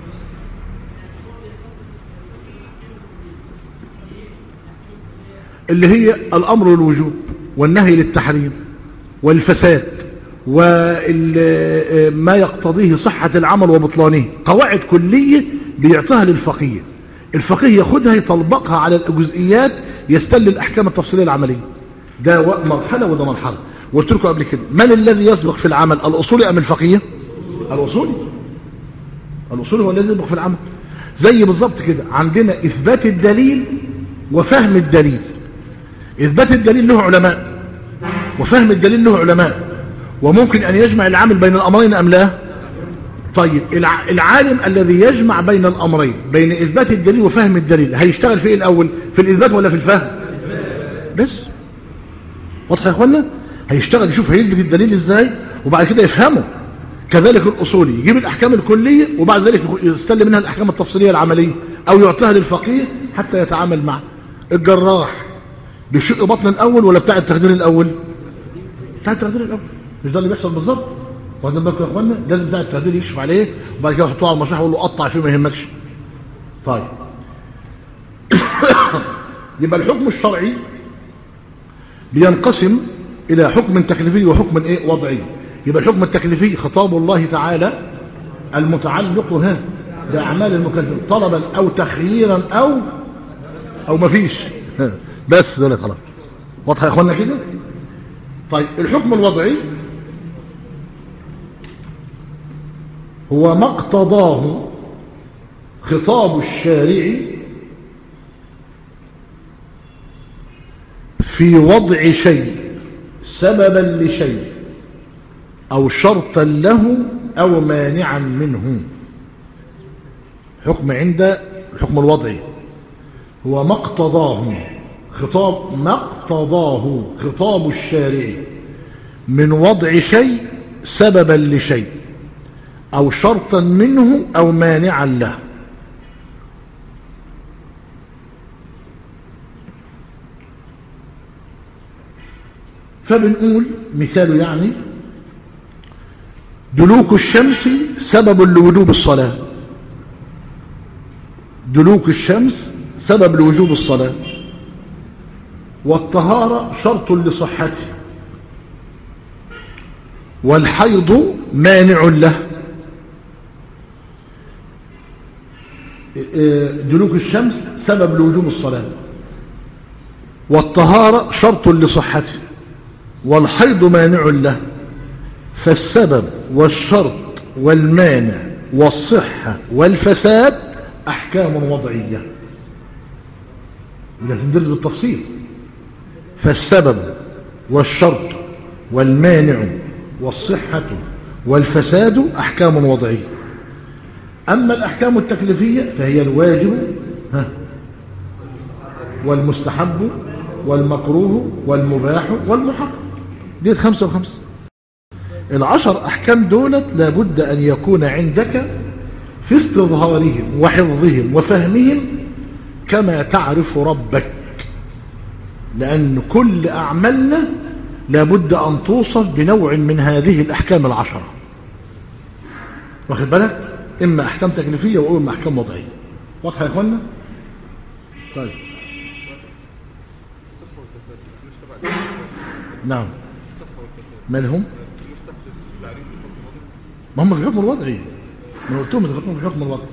اللي هي الامر للوجوب والنهي للتحريم والفساد وما يقتضيه صحة العمل وبطلانه قواعد كلية بيعطيها للفقيه الفقيه ياخدها يطبقها على الجزئيات يستل الأحكام التفصيلية العملية ده مرحلة وده مرحلة قلت لكم قبل كده من الذي يسبق في العمل الأصولي أم الفقيه الأصولي الأصولي هو الذي يسبق في العمل زي بالظبط كده عندنا إثبات الدليل وفهم الدليل إثبات الدليل له علماء وفهم الدليل له علماء وممكن أن يجمع العامل بين الأمرين أم لا طيب العالم الذي يجمع بين الأمرين بين إثبات الدليل وفهم الدليل هيشتغل في إيه الأول في الإثبات ولا في الفهم بس واضح يا أخوانا هيشتغل يشوف هيثبت الدليل إزاي وبعد كده يفهمه كذلك الأصولي يجيب الأحكام الكلية وبعد ذلك يستلم منها الأحكام التفصيلية العملية أو يعطيها للفقيه حتى يتعامل معه الجراح بيشق بطن الأول ولا بتاع التخدير الأول بتاع التخدير الأول مش ده اللي بيحصل بالظبط واخدين بالكم يا اخوانا ده اللي بتاع التخدير يكشف عليه وبعد كده يحطوه على المصاحف ويقول له قطع فيه ما يهمكش طيب يبقى الحكم الشرعي بينقسم الى حكم تكليفي وحكم ايه وضعي يبقى الحكم التكليفي خطاب الله تعالى المتعلق ها بأعمال المكلفين طلبا أو تخييرا أو أو مفيش بس دول خلاص واضحة يا إخوانا كده طيب الحكم الوضعي هو ما اقتضاه خطاب الشارع في وضع شيء سببا لشيء أو شرطا له أو مانعا منه حكم عند الحكم الوضعي هو ما اقتضاه خطاب ما اقتضاه خطاب الشارع من وضع شيء سببا لشيء أو شرطا منه أو مانعا له فبنقول مثال يعني دلوك الشمس سبب لوجوب الصلاة دلوك الشمس سبب لوجوب الصلاة والطهارة شرط لصحته والحيض مانع له دلوك الشمس سبب لوجوب الصلاة والطهارة شرط لصحته والحيض مانع له فالسبب والشرط والمانع والصحة والفساد أحكام وضعية إذا تندرج بالتفصيل فالسبب والشرط والمانع والصحة والفساد أحكام وضعية أما الأحكام التكليفية فهي الواجب ها والمستحب والمكروه والمباح والمحرم دي خمسة وخمسة العشر أحكام دولت لابد أن يكون عندك في استظهارهم وحفظهم وفهمهم كما تعرف ربك لأن كل أعمالنا لابد أن توصف بنوع من هذه الأحكام العشرة واخد بالك إما أحكام تكليفية وإما أحكام وضعية واضحة يا إخوانا طيب نعم مالهم ما هم في الحكم الوضعي ما قلت لهم يتفقون في الحكم الوضعي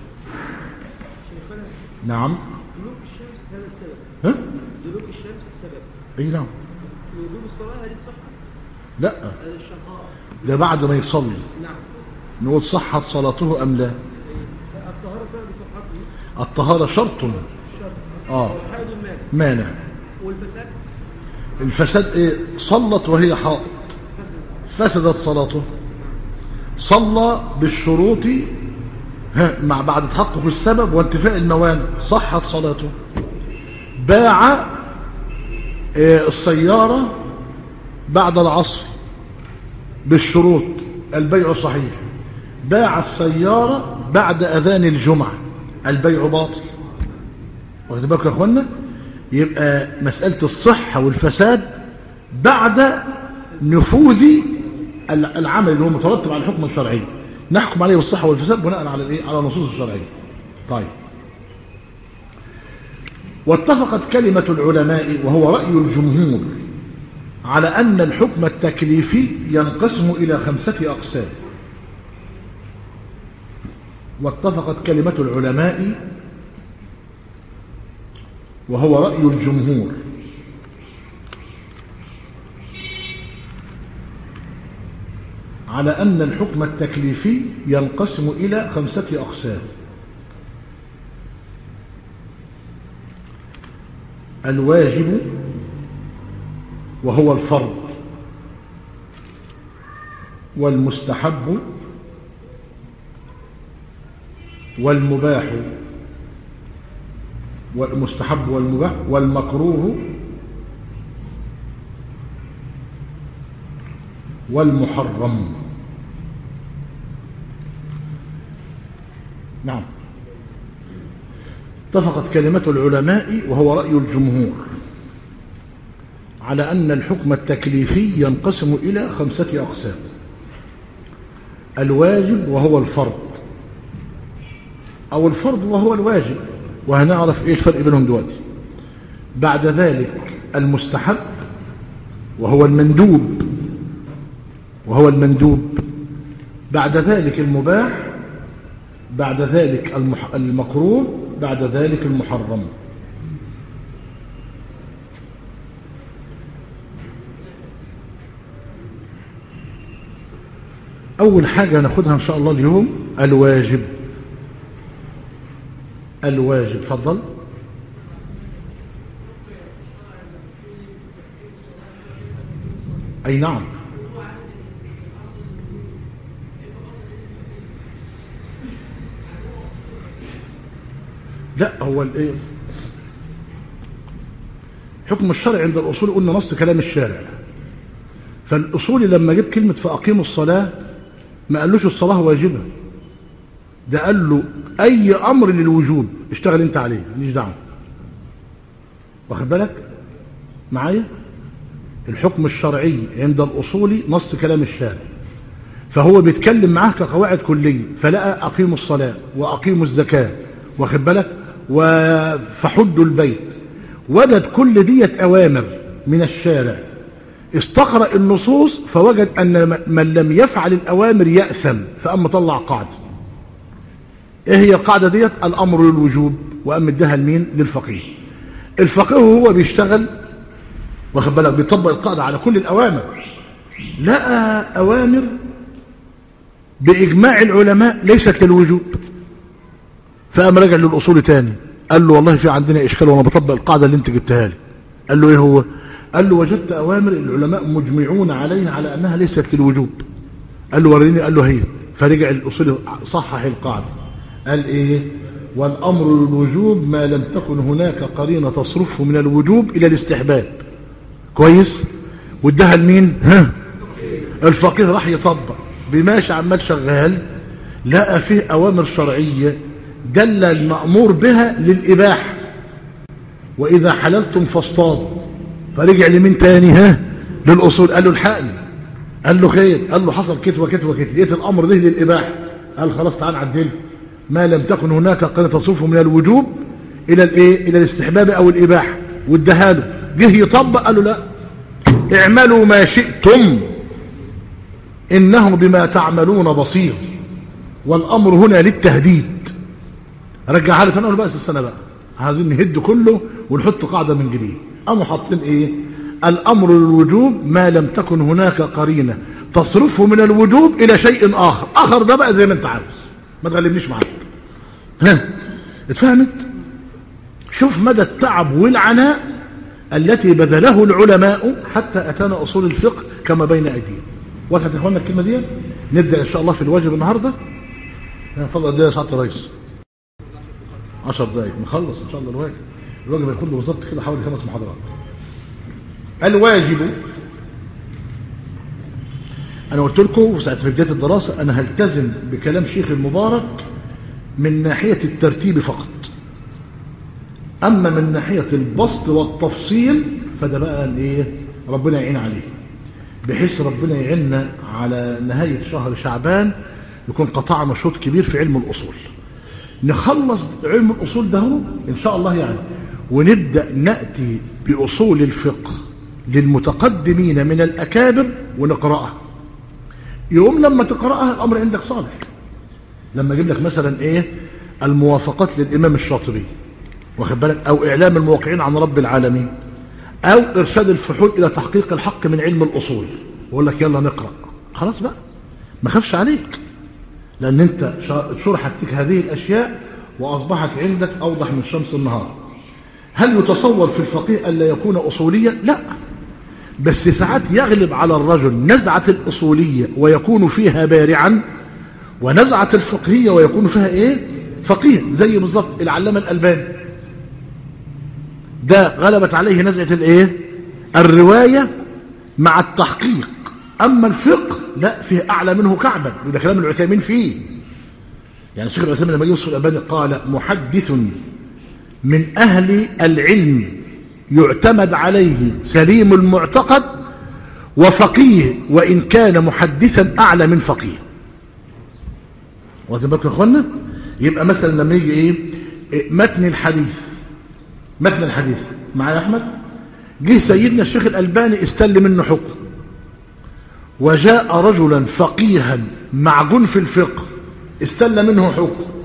نعم دلوك الشمس هذا السبب ها دلوك الشمس سبب اي نعم وجوب الصلاة هذه الصحة لا هذا الشقاء ده بعد ما يصلي نعم نقول صحت صلاته ام لا الطهارة سبب صحته الطهارة شرط شرط اه والحيض المال مانع والفساد الفساد ايه صلت وهي حائض فسد فسدت صلاته صلى بالشروط ها، مع بعد تحقق السبب وانتفاء الموانع صحت صلاته باع آه، السيارة بعد العصر بالشروط البيع صحيح باع السيارة بعد أذان الجمعة البيع باطل واخد بالكم يا اخوانا يبقى مسألة الصحة والفساد بعد نفوذ ال- العمل اللي هو مترتب على الحكم الشرعي نحكم عليه بالصحة والفساد بناء على الايه على النصوص الشرعية طيب واتفقت كلمة العلماء وهو رأي الجمهور على أن الحكم التكليفي ينقسم إلى خمسة أقسام واتفقت كلمة العلماء وهو رأي الجمهور على أن الحكم التكليفي ينقسم إلى خمسة أقسام الواجب وهو الفرض والمستحب والمباح والمستحب والمباح والمكروه والمحرم نعم اتفقت كلمة العلماء وهو رأي الجمهور على أن الحكم التكليفي ينقسم إلى خمسة أقسام الواجب وهو الفرض أو الفرض وهو الواجب وهنعرف إيه الفرق بينهم دلوقتي بعد ذلك المستحب وهو المندوب وهو المندوب بعد ذلك المباح بعد ذلك المح... المكروه بعد ذلك المحرم أول حاجة ناخدها إن شاء الله اليوم الواجب الواجب فضل أي نعم لا هو الايه حكم الشرع عند الاصول قلنا نص كلام الشارع فالاصولي لما جاب كلمه فاقيموا الصلاه ما قالوش الصلاه واجبه ده قال له اي امر للوجوب اشتغل انت عليه ماليش دعوه واخد بالك معايا الحكم الشرعي عند الاصولي نص كلام الشارع فهو بيتكلم معاه كقواعد كليه فلقى اقيموا الصلاه واقيموا الزكاه واخد بالك وفحدوا البيت وجد كل ديت اوامر من الشارع استقرأ النصوص فوجد ان من لم يفعل الاوامر ياثم فاما طلع قاعده ايه هي القاعده ديت الامر للوجوب وام اداها لمين للفقيه الفقيه هو بيشتغل واخد بالك بيطبق القاعده على كل الاوامر لقى اوامر باجماع العلماء ليست للوجوب فقام راجع للاصول تاني قال له والله في عندنا اشكال وانا بطبق القاعده اللي انت جبتها لي قال له ايه هو قال له وجدت اوامر العلماء مجمعون عليها على انها ليست للوجوب قال له وريني قال له هي فرجع الاصول صحح القاعده قال ايه والامر للوجوب ما لم تكن هناك قرينه تصرفه من الوجوب الى الاستحباب كويس واداها لمين ها الفقيه راح يطبق بماشي عمال شغال لقى فيه اوامر شرعيه دل المأمور بها للإباحة وإذا حللتم فاصطادوا فرجع لمين تاني ها للأصول قال له الحقني قال له خير قال له حصل كت وكت وكت لقيت الأمر ده للإباحة قال خلاص تعال عدل ما لم تكن هناك قد تصرفه من الوجوب إلى الإيه إلى الاستحباب أو الإباحة واداها له جه يطبق قال له لا اعملوا ما شئتم إنه بما تعملون بصير والأمر هنا للتهديد رجعها لي تاني اقول بس السنه بقى عايزين نهد كله ونحط قاعده من جديد قاموا حاطين ايه الامر للوجوب ما لم تكن هناك قرينه تصرفه من الوجوب الى شيء اخر اخر ده بقى زي ما انت عاوز ما تغلبنيش معاك ها اتفهمت شوف مدى التعب والعناء التي بذله العلماء حتى اتانا اصول الفقه كما بين ايدينا وضحت يا اخوانا الكلمه دي نبدا ان شاء الله في الواجب النهارده فضل قد ايه يا سعاده الرئيس 10 دقايق نخلص ان شاء الله الواجب الواجب هيكون له بالظبط كده حوالي خمس محاضرات الواجب انا قلت لكم في ساعه في بدايه الدراسه انا هلتزم بكلام شيخ المبارك من ناحيه الترتيب فقط اما من ناحيه البسط والتفصيل فده بقى الايه ربنا يعين عليه بحيث ربنا يعيننا على نهايه شهر شعبان يكون قطعنا شوط كبير في علم الاصول نخلص علم الأصول ده إن شاء الله يعني ونبدأ نأتي بأصول الفقه للمتقدمين من الأكابر ونقرأها يوم لما تقرأها الأمر عندك صالح لما أجيب لك مثلا إيه الموافقات للإمام الشاطبي واخد بالك أو إعلام الموقعين عن رب العالمين أو إرشاد الفحول إلى تحقيق الحق من علم الأصول وأقول لك يلا نقرأ خلاص بقى ما خافش عليك لأن أنت شرحت فيك هذه الأشياء وأصبحت عندك أوضح من شمس النهار هل يتصور في الفقيه ألا يكون أصوليا؟ لا بس ساعات يغلب على الرجل نزعة الأصولية ويكون فيها بارعا ونزعة الفقهية ويكون فيها إيه؟ فقيه زي بالظبط العلامة الألباني ده غلبت عليه نزعة الإيه؟ الرواية مع التحقيق أما الفقه لا فيه أعلى منه كعبا وده كلام العثيمين فيه يعني الشيخ العثيمين لما يوصف الألباني قال محدث من أهل العلم يعتمد عليه سليم المعتقد وفقيه وإن كان محدثا أعلى من فقيه واخدين بالكم يا اخوانا يبقى مثلا لما يجي ايه متن الحديث متن الحديث معايا احمد جه سيدنا الشيخ الالباني استل منه حكم وجاء رجلا فقيها معجون في الفقه استل منه حكم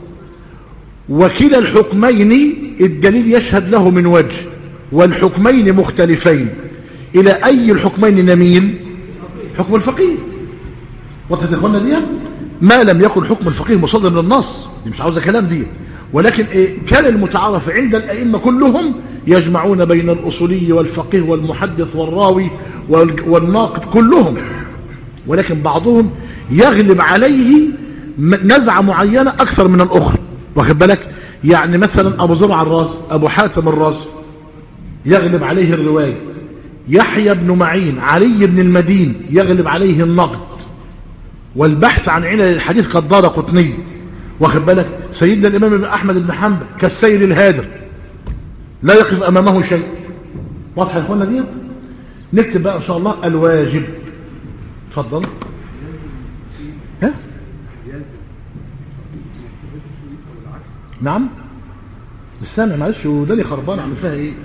وكلا الحكمين الدليل يشهد له من وجه والحكمين مختلفين إلى أي الحكمين نميل حكم الفقيه وضحت يا اخوانا دي ما لم يكن حكم الفقيه مصدر من النص دي مش عاوزه كلام دي ولكن إيه كان المتعارف عند الأئمة كلهم يجمعون بين الأصولي والفقيه والمحدث والراوي وال- والناقد كلهم ولكن بعضهم يغلب عليه م- نزعة معينة أكثر من الأخرى واخد بالك يعني مثلا أبو زرع الراس أبو حاتم الراس يغلب عليه الرواية يحيى بن معين علي بن المدين يغلب عليه النقد والبحث عن علل الحديث قد دار قطني واخد بالك سيدنا الإمام ابن أحمد بن حنبل كالسيل الهادر لا يقف أمامه شيء واضح يا اخوانا دي نكتب بقى إن شاء الله الواجب اتفضل ها نعم مش سامع معلش وداني خربان عامل فيها ايه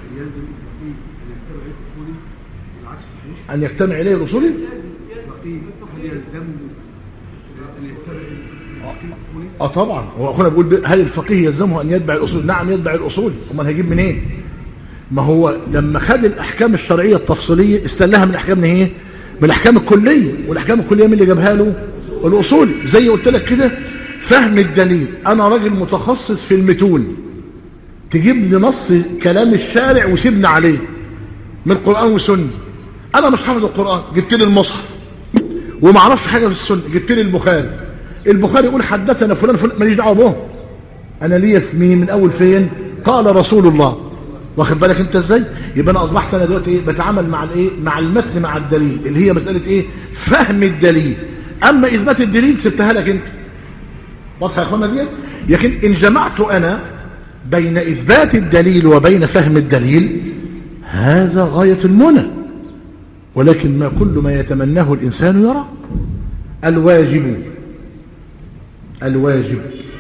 العكس صحيح ان يجتمع اليه الاصولي فقيه هل يلزم ان يتبع اه طبعا هو اخونا بيقول ب- هل الفقيه يلزمه ان يتبع الاصول نعم يتبع الاصول امال هيجيب منين ما هو لما خد الاحكام الشرعيه التفصيليه استلها من الاحكام من ايه من الاحكام الكليه والاحكام الكليه مين اللي جابها له الاصولي زي قلت لك كده فهم الدليل انا راجل متخصص في المتون تجيب لي نص كلام الشارع وسيبني عليه من القران والسنه انا مش حافظ القران جبت لي المصحف وما اعرفش حاجه في السنه جبت لي البخاري البخاري يقول حدثنا فلان فلان ماليش دعوه به انا ليا في مين من اول فين قال رسول الله واخد بالك انت ازاي يبقى انا اصبحت انا دلوقتي ايه بتعامل مع الايه مع المتن مع الدليل اللي هي مساله ايه فهم الدليل اما اثبات الدليل سبتها لك انت واضحه يا اخوانا دي لكن ان جمعت انا بين اثبات الدليل وبين فهم الدليل هذا غايه المنى ولكن ما كل ما يتمناه الانسان يرى الواجب الواجب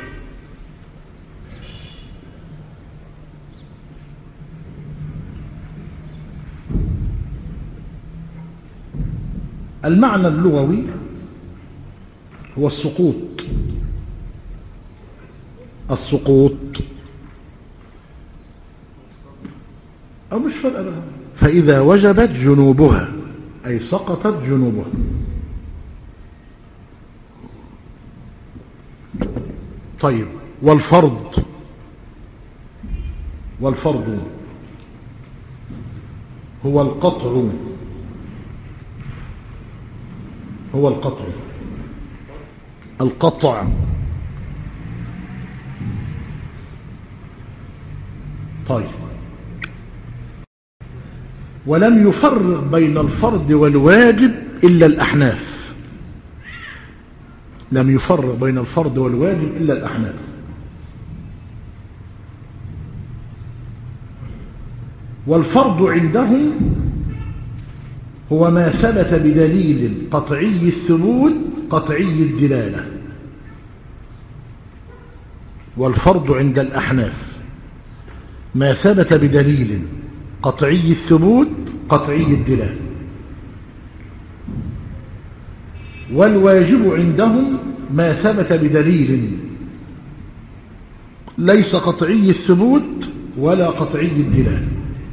المعنى اللغوي هو السقوط السقوط أو مش فرق بقى فإذا وجبت جنوبها أي سقطت جنوبها طيب والفرض والفرض هو القطع هو القطع القطع طيب ولم يفرق بين الفرض والواجب إلا الأحناف لم يفرق بين الفرض والواجب إلا الأحناف والفرض عندهم هو ما ثبت بدليل قطعي الثبوت قطعي الدلالة والفرض عند الأحناف ما ثبت بدليل قطعي الثبوت قطعي الدلالة والواجب عندهم ما ثبت بدليل ليس قطعي الثبوت ولا قطعي الدلالة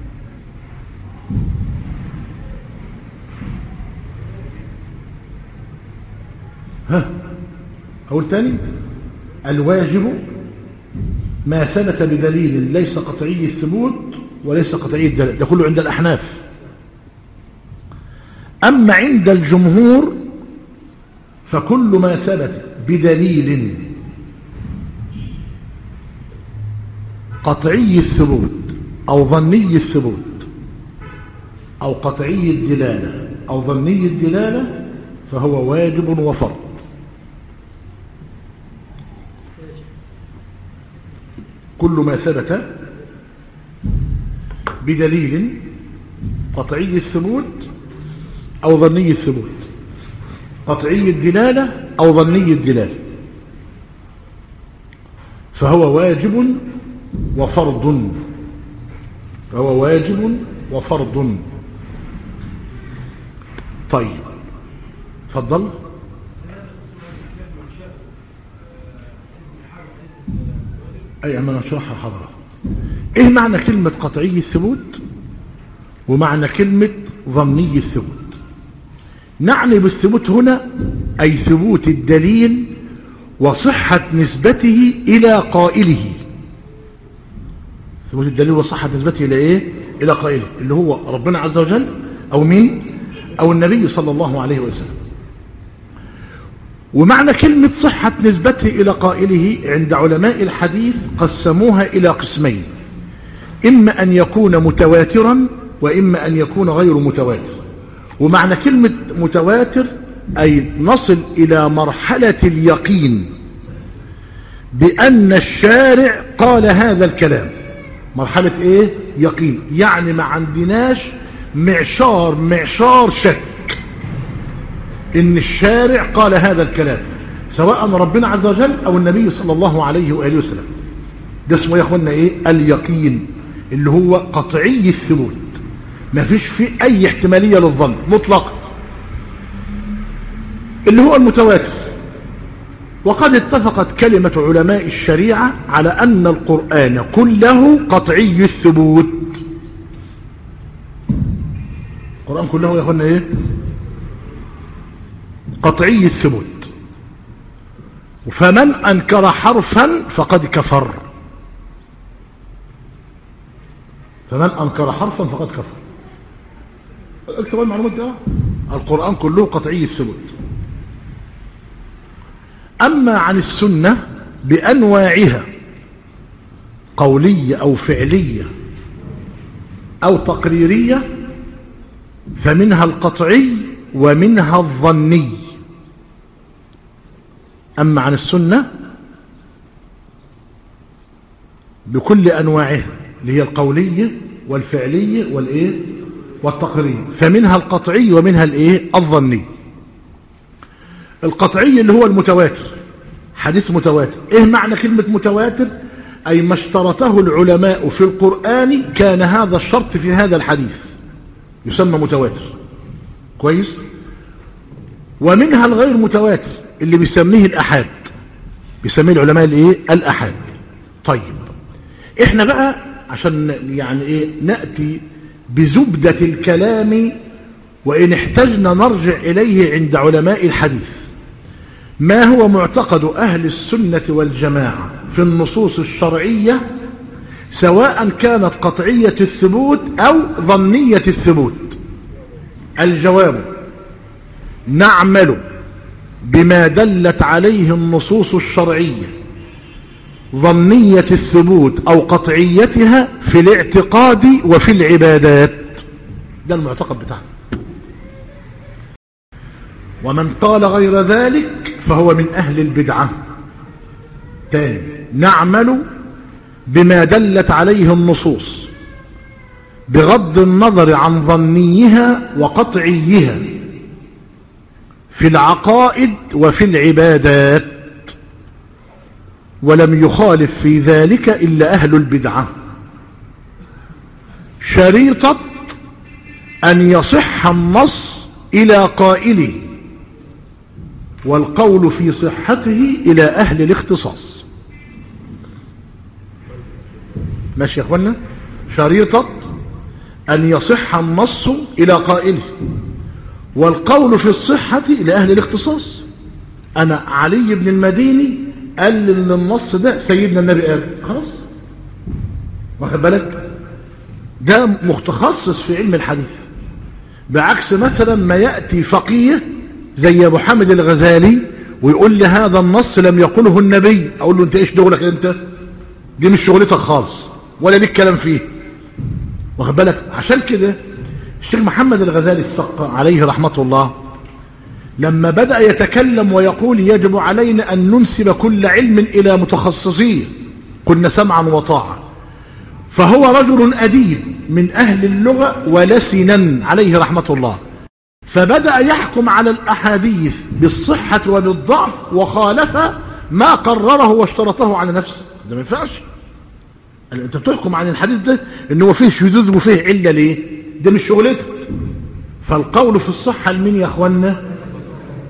ها أقول تاني الواجب ما ثبت بدليل ليس قطعي الثبوت وليس قطعي الدلالة ده كله عند الأحناف أما عند الجمهور فكل ما ثبت بدليل قطعي الثبوت أو ظني الثبوت أو قطعي الدلالة أو ظني الدلالة فهو واجب وفرض كل ما ثبت بدليل قطعي الثبوت أو ظني الثبوت قطعي الدلالة أو ظني الدلالة فهو واجب وفرض فهو واجب وفرض طيب تفضل أي أما نشرحها حضرة إيه معنى كلمة قطعي الثبوت ومعنى كلمة ظني الثبوت نعني بالثبوت هنا أي ثبوت الدليل وصحة نسبته إلى قائله ثبوت الدليل وصحة نسبته إلى إيه؟ إلى قائله اللي هو ربنا عز وجل أو مين؟ أو النبي صلى الله عليه وسلم ومعنى كلمة صحة نسبته إلى قائله عند علماء الحديث قسموها إلى قسمين إما أن يكون متواترا وإما أن يكون غير متواتر ومعنى كلمة متواتر أي نصل إلى مرحلة اليقين بأن الشارع قال هذا الكلام مرحلة إيه؟ يقين يعني ما عندناش معشار معشار شك إن الشارع قال هذا الكلام سواء ربنا عز وجل أو النبي صلى الله عليه وآله وسلم ده اسمه يا أخوانا إيه؟ اليقين اللي هو قطعي الثبوت ما فيش فيه أي احتمالية للظن مطلقا اللي هو المتواتر وقد اتفقت كلمة علماء الشريعة على أن القرآن كله قطعي الثبوت القرآن كله يا أخوانا إيه قطعي الثبوت فمن أنكر حرفا فقد كفر فمن أنكر حرفا فقد كفر اكتب المعلومات ده القرآن كله قطعي الثبوت أما عن السنة بأنواعها قولية أو فعلية أو تقريرية فمنها القطعي ومنها الظني أما عن السنة بكل أنواعها اللي هي القولية والفعلية والإيه والتقرير فمنها القطعي ومنها الإيه الظني القطعي اللي هو المتواتر حديث متواتر إيه معنى كلمة متواتر أي ما اشترطه العلماء في القرآن كان هذا الشرط في هذا الحديث يسمى متواتر كويس ومنها الغير متواتر اللي بيسميه الأحاد بيسميه العلماء الايه الأحاد طيب احنا بقى عشان يعني ايه نأتي بزبدة الكلام وإن احتجنا نرجع إليه عند علماء الحديث ما هو معتقد أهل السنة والجماعة في النصوص الشرعية سواء كانت قطعية الثبوت أو ظنية الثبوت الجواب نعمل بما دلت عليه النصوص الشرعية ظنية الثبوت أو قطعيتها في الاعتقاد وفي العبادات ده المعتقد بتاعنا ومن قال غير ذلك فهو من أهل البدعة تاني نعمل بما دلت عليه النصوص بغض النظر عن ظنيها وقطعيها في العقائد وفي العبادات ولم يخالف في ذلك إلا أهل البدعة شريطة أن يصح النص إلى قائله والقول في صحته إلى أهل الاختصاص ماشي يا أخوانا شريطة أن يصح النص إلى قائله والقول في الصحة لأهل الاختصاص أنا علي بن المديني قال ان النص ده سيدنا النبي قال خلاص واخد بالك ده متخصص في علم الحديث بعكس مثلا ما يأتي فقيه زي ابو حامد الغزالي ويقول لي هذا النص لم يقله النبي اقول له انت ايش دورك انت دي مش شغلتك خالص ولا ليك كلام فيه واخد بالك عشان كده الشيخ محمد الغزالي السق عليه رحمة الله لما بدأ يتكلم ويقول يجب علينا أن ننسب كل علم إلى متخصصيه قلنا سمعا وطاعة فهو رجل أديب من أهل اللغة ولسنا عليه رحمة الله فبدأ يحكم على الأحاديث بالصحة وبالضعف وخالف ما قرره واشترطه على نفسه ده ما ينفعش انت بتحكم عن الحديث ده ان هو فيه شذوذ وفيه علة ليه ده مش شغلتك فالقول في الصحة لمين يا اخوانا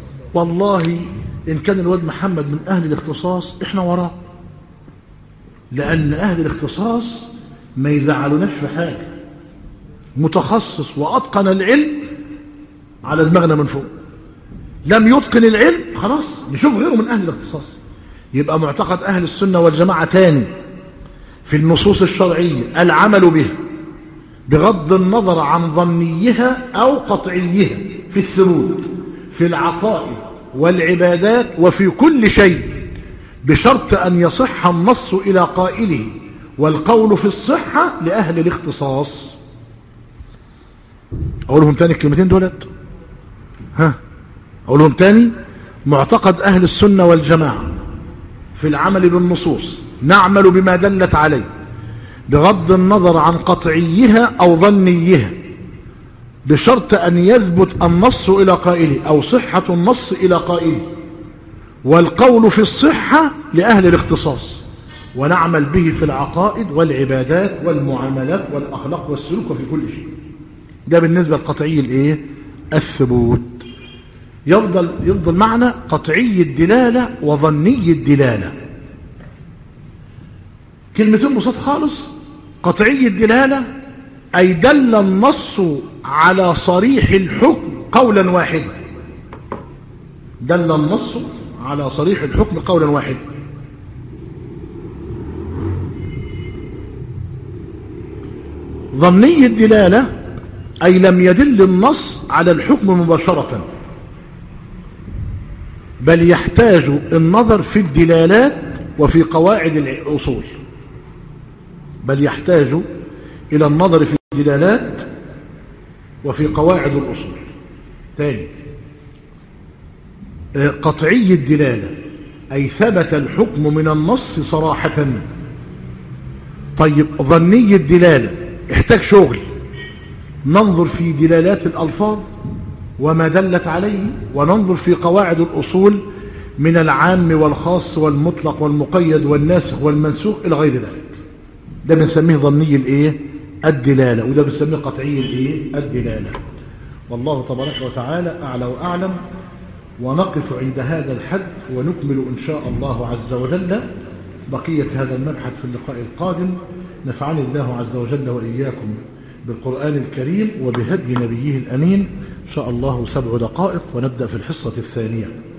والله ان كان الواد محمد من اهل الاختصاص احنا وراه لأن أهل الاختصاص ما يزعلوناش في حاجة متخصص وأتقن العلم على دماغنا من فوق لم يتقن العلم خلاص نشوف غيره من أهل الاختصاص يبقى معتقد أهل السنة والجماعة تاني في النصوص الشرعية العمل به بغض النظر عن ظنيها أو قطعيها في الثبوت في العقائد والعبادات وفي كل شيء بشرط أن يصح النص إلى قائله والقول في الصحة لأهل الاختصاص أقولهم تاني الكلمتين دولت ها أقولهم تاني معتقد أهل السنة والجماعة في العمل بالنصوص نعمل بما دلت عليه بغض النظر عن قطعيها أو ظنيها بشرط أن يثبت النص إلى قائله أو صحة النص إلى قائله والقول في الصحة لأهل الاختصاص ونعمل به في العقائد والعبادات والمعاملات والأخلاق والسلوك وفي كل شيء ده بالنسبة لقطعي الايه الثبوت يفضل يفضل معنى قطعي الدلالة وظني الدلالة كلمتين بسيط خالص قطعي الدلالة أي دل النص على صريح الحكم قولا واحدا دل النص على صريح الحكم قولا واحدا ظني الدلالة أي لم يدل النص على الحكم مباشرة بل يحتاج النظر في الدلالات وفي قواعد الأصول بل يحتاج إلى النظر في الدلالات وفي قواعد الأصول ثاني قطعي الدلالة أي ثبت الحكم من النص صراحة طيب ظني الدلالة احتاج شغل ننظر في دلالات الألفاظ وما دلت عليه وننظر في قواعد الأصول من العام والخاص والمطلق والمقيد والناسخ والمنسوخ إلى غير ذلك ده بنسميه ظني الايه الدلالة وده بنسميه قطعي الايه الدلالة والله تبارك وتعالى أعلى وأعلم ونقف عند هذا الحد ونكمل إن شاء الله عز وجل بقية هذا المبحث في اللقاء القادم نفعني الله عز وجل وإياكم بالقرآن الكريم وبهدي نبيه الأمين إن شاء الله سبع دقائق ونبدأ في الحصة الثانية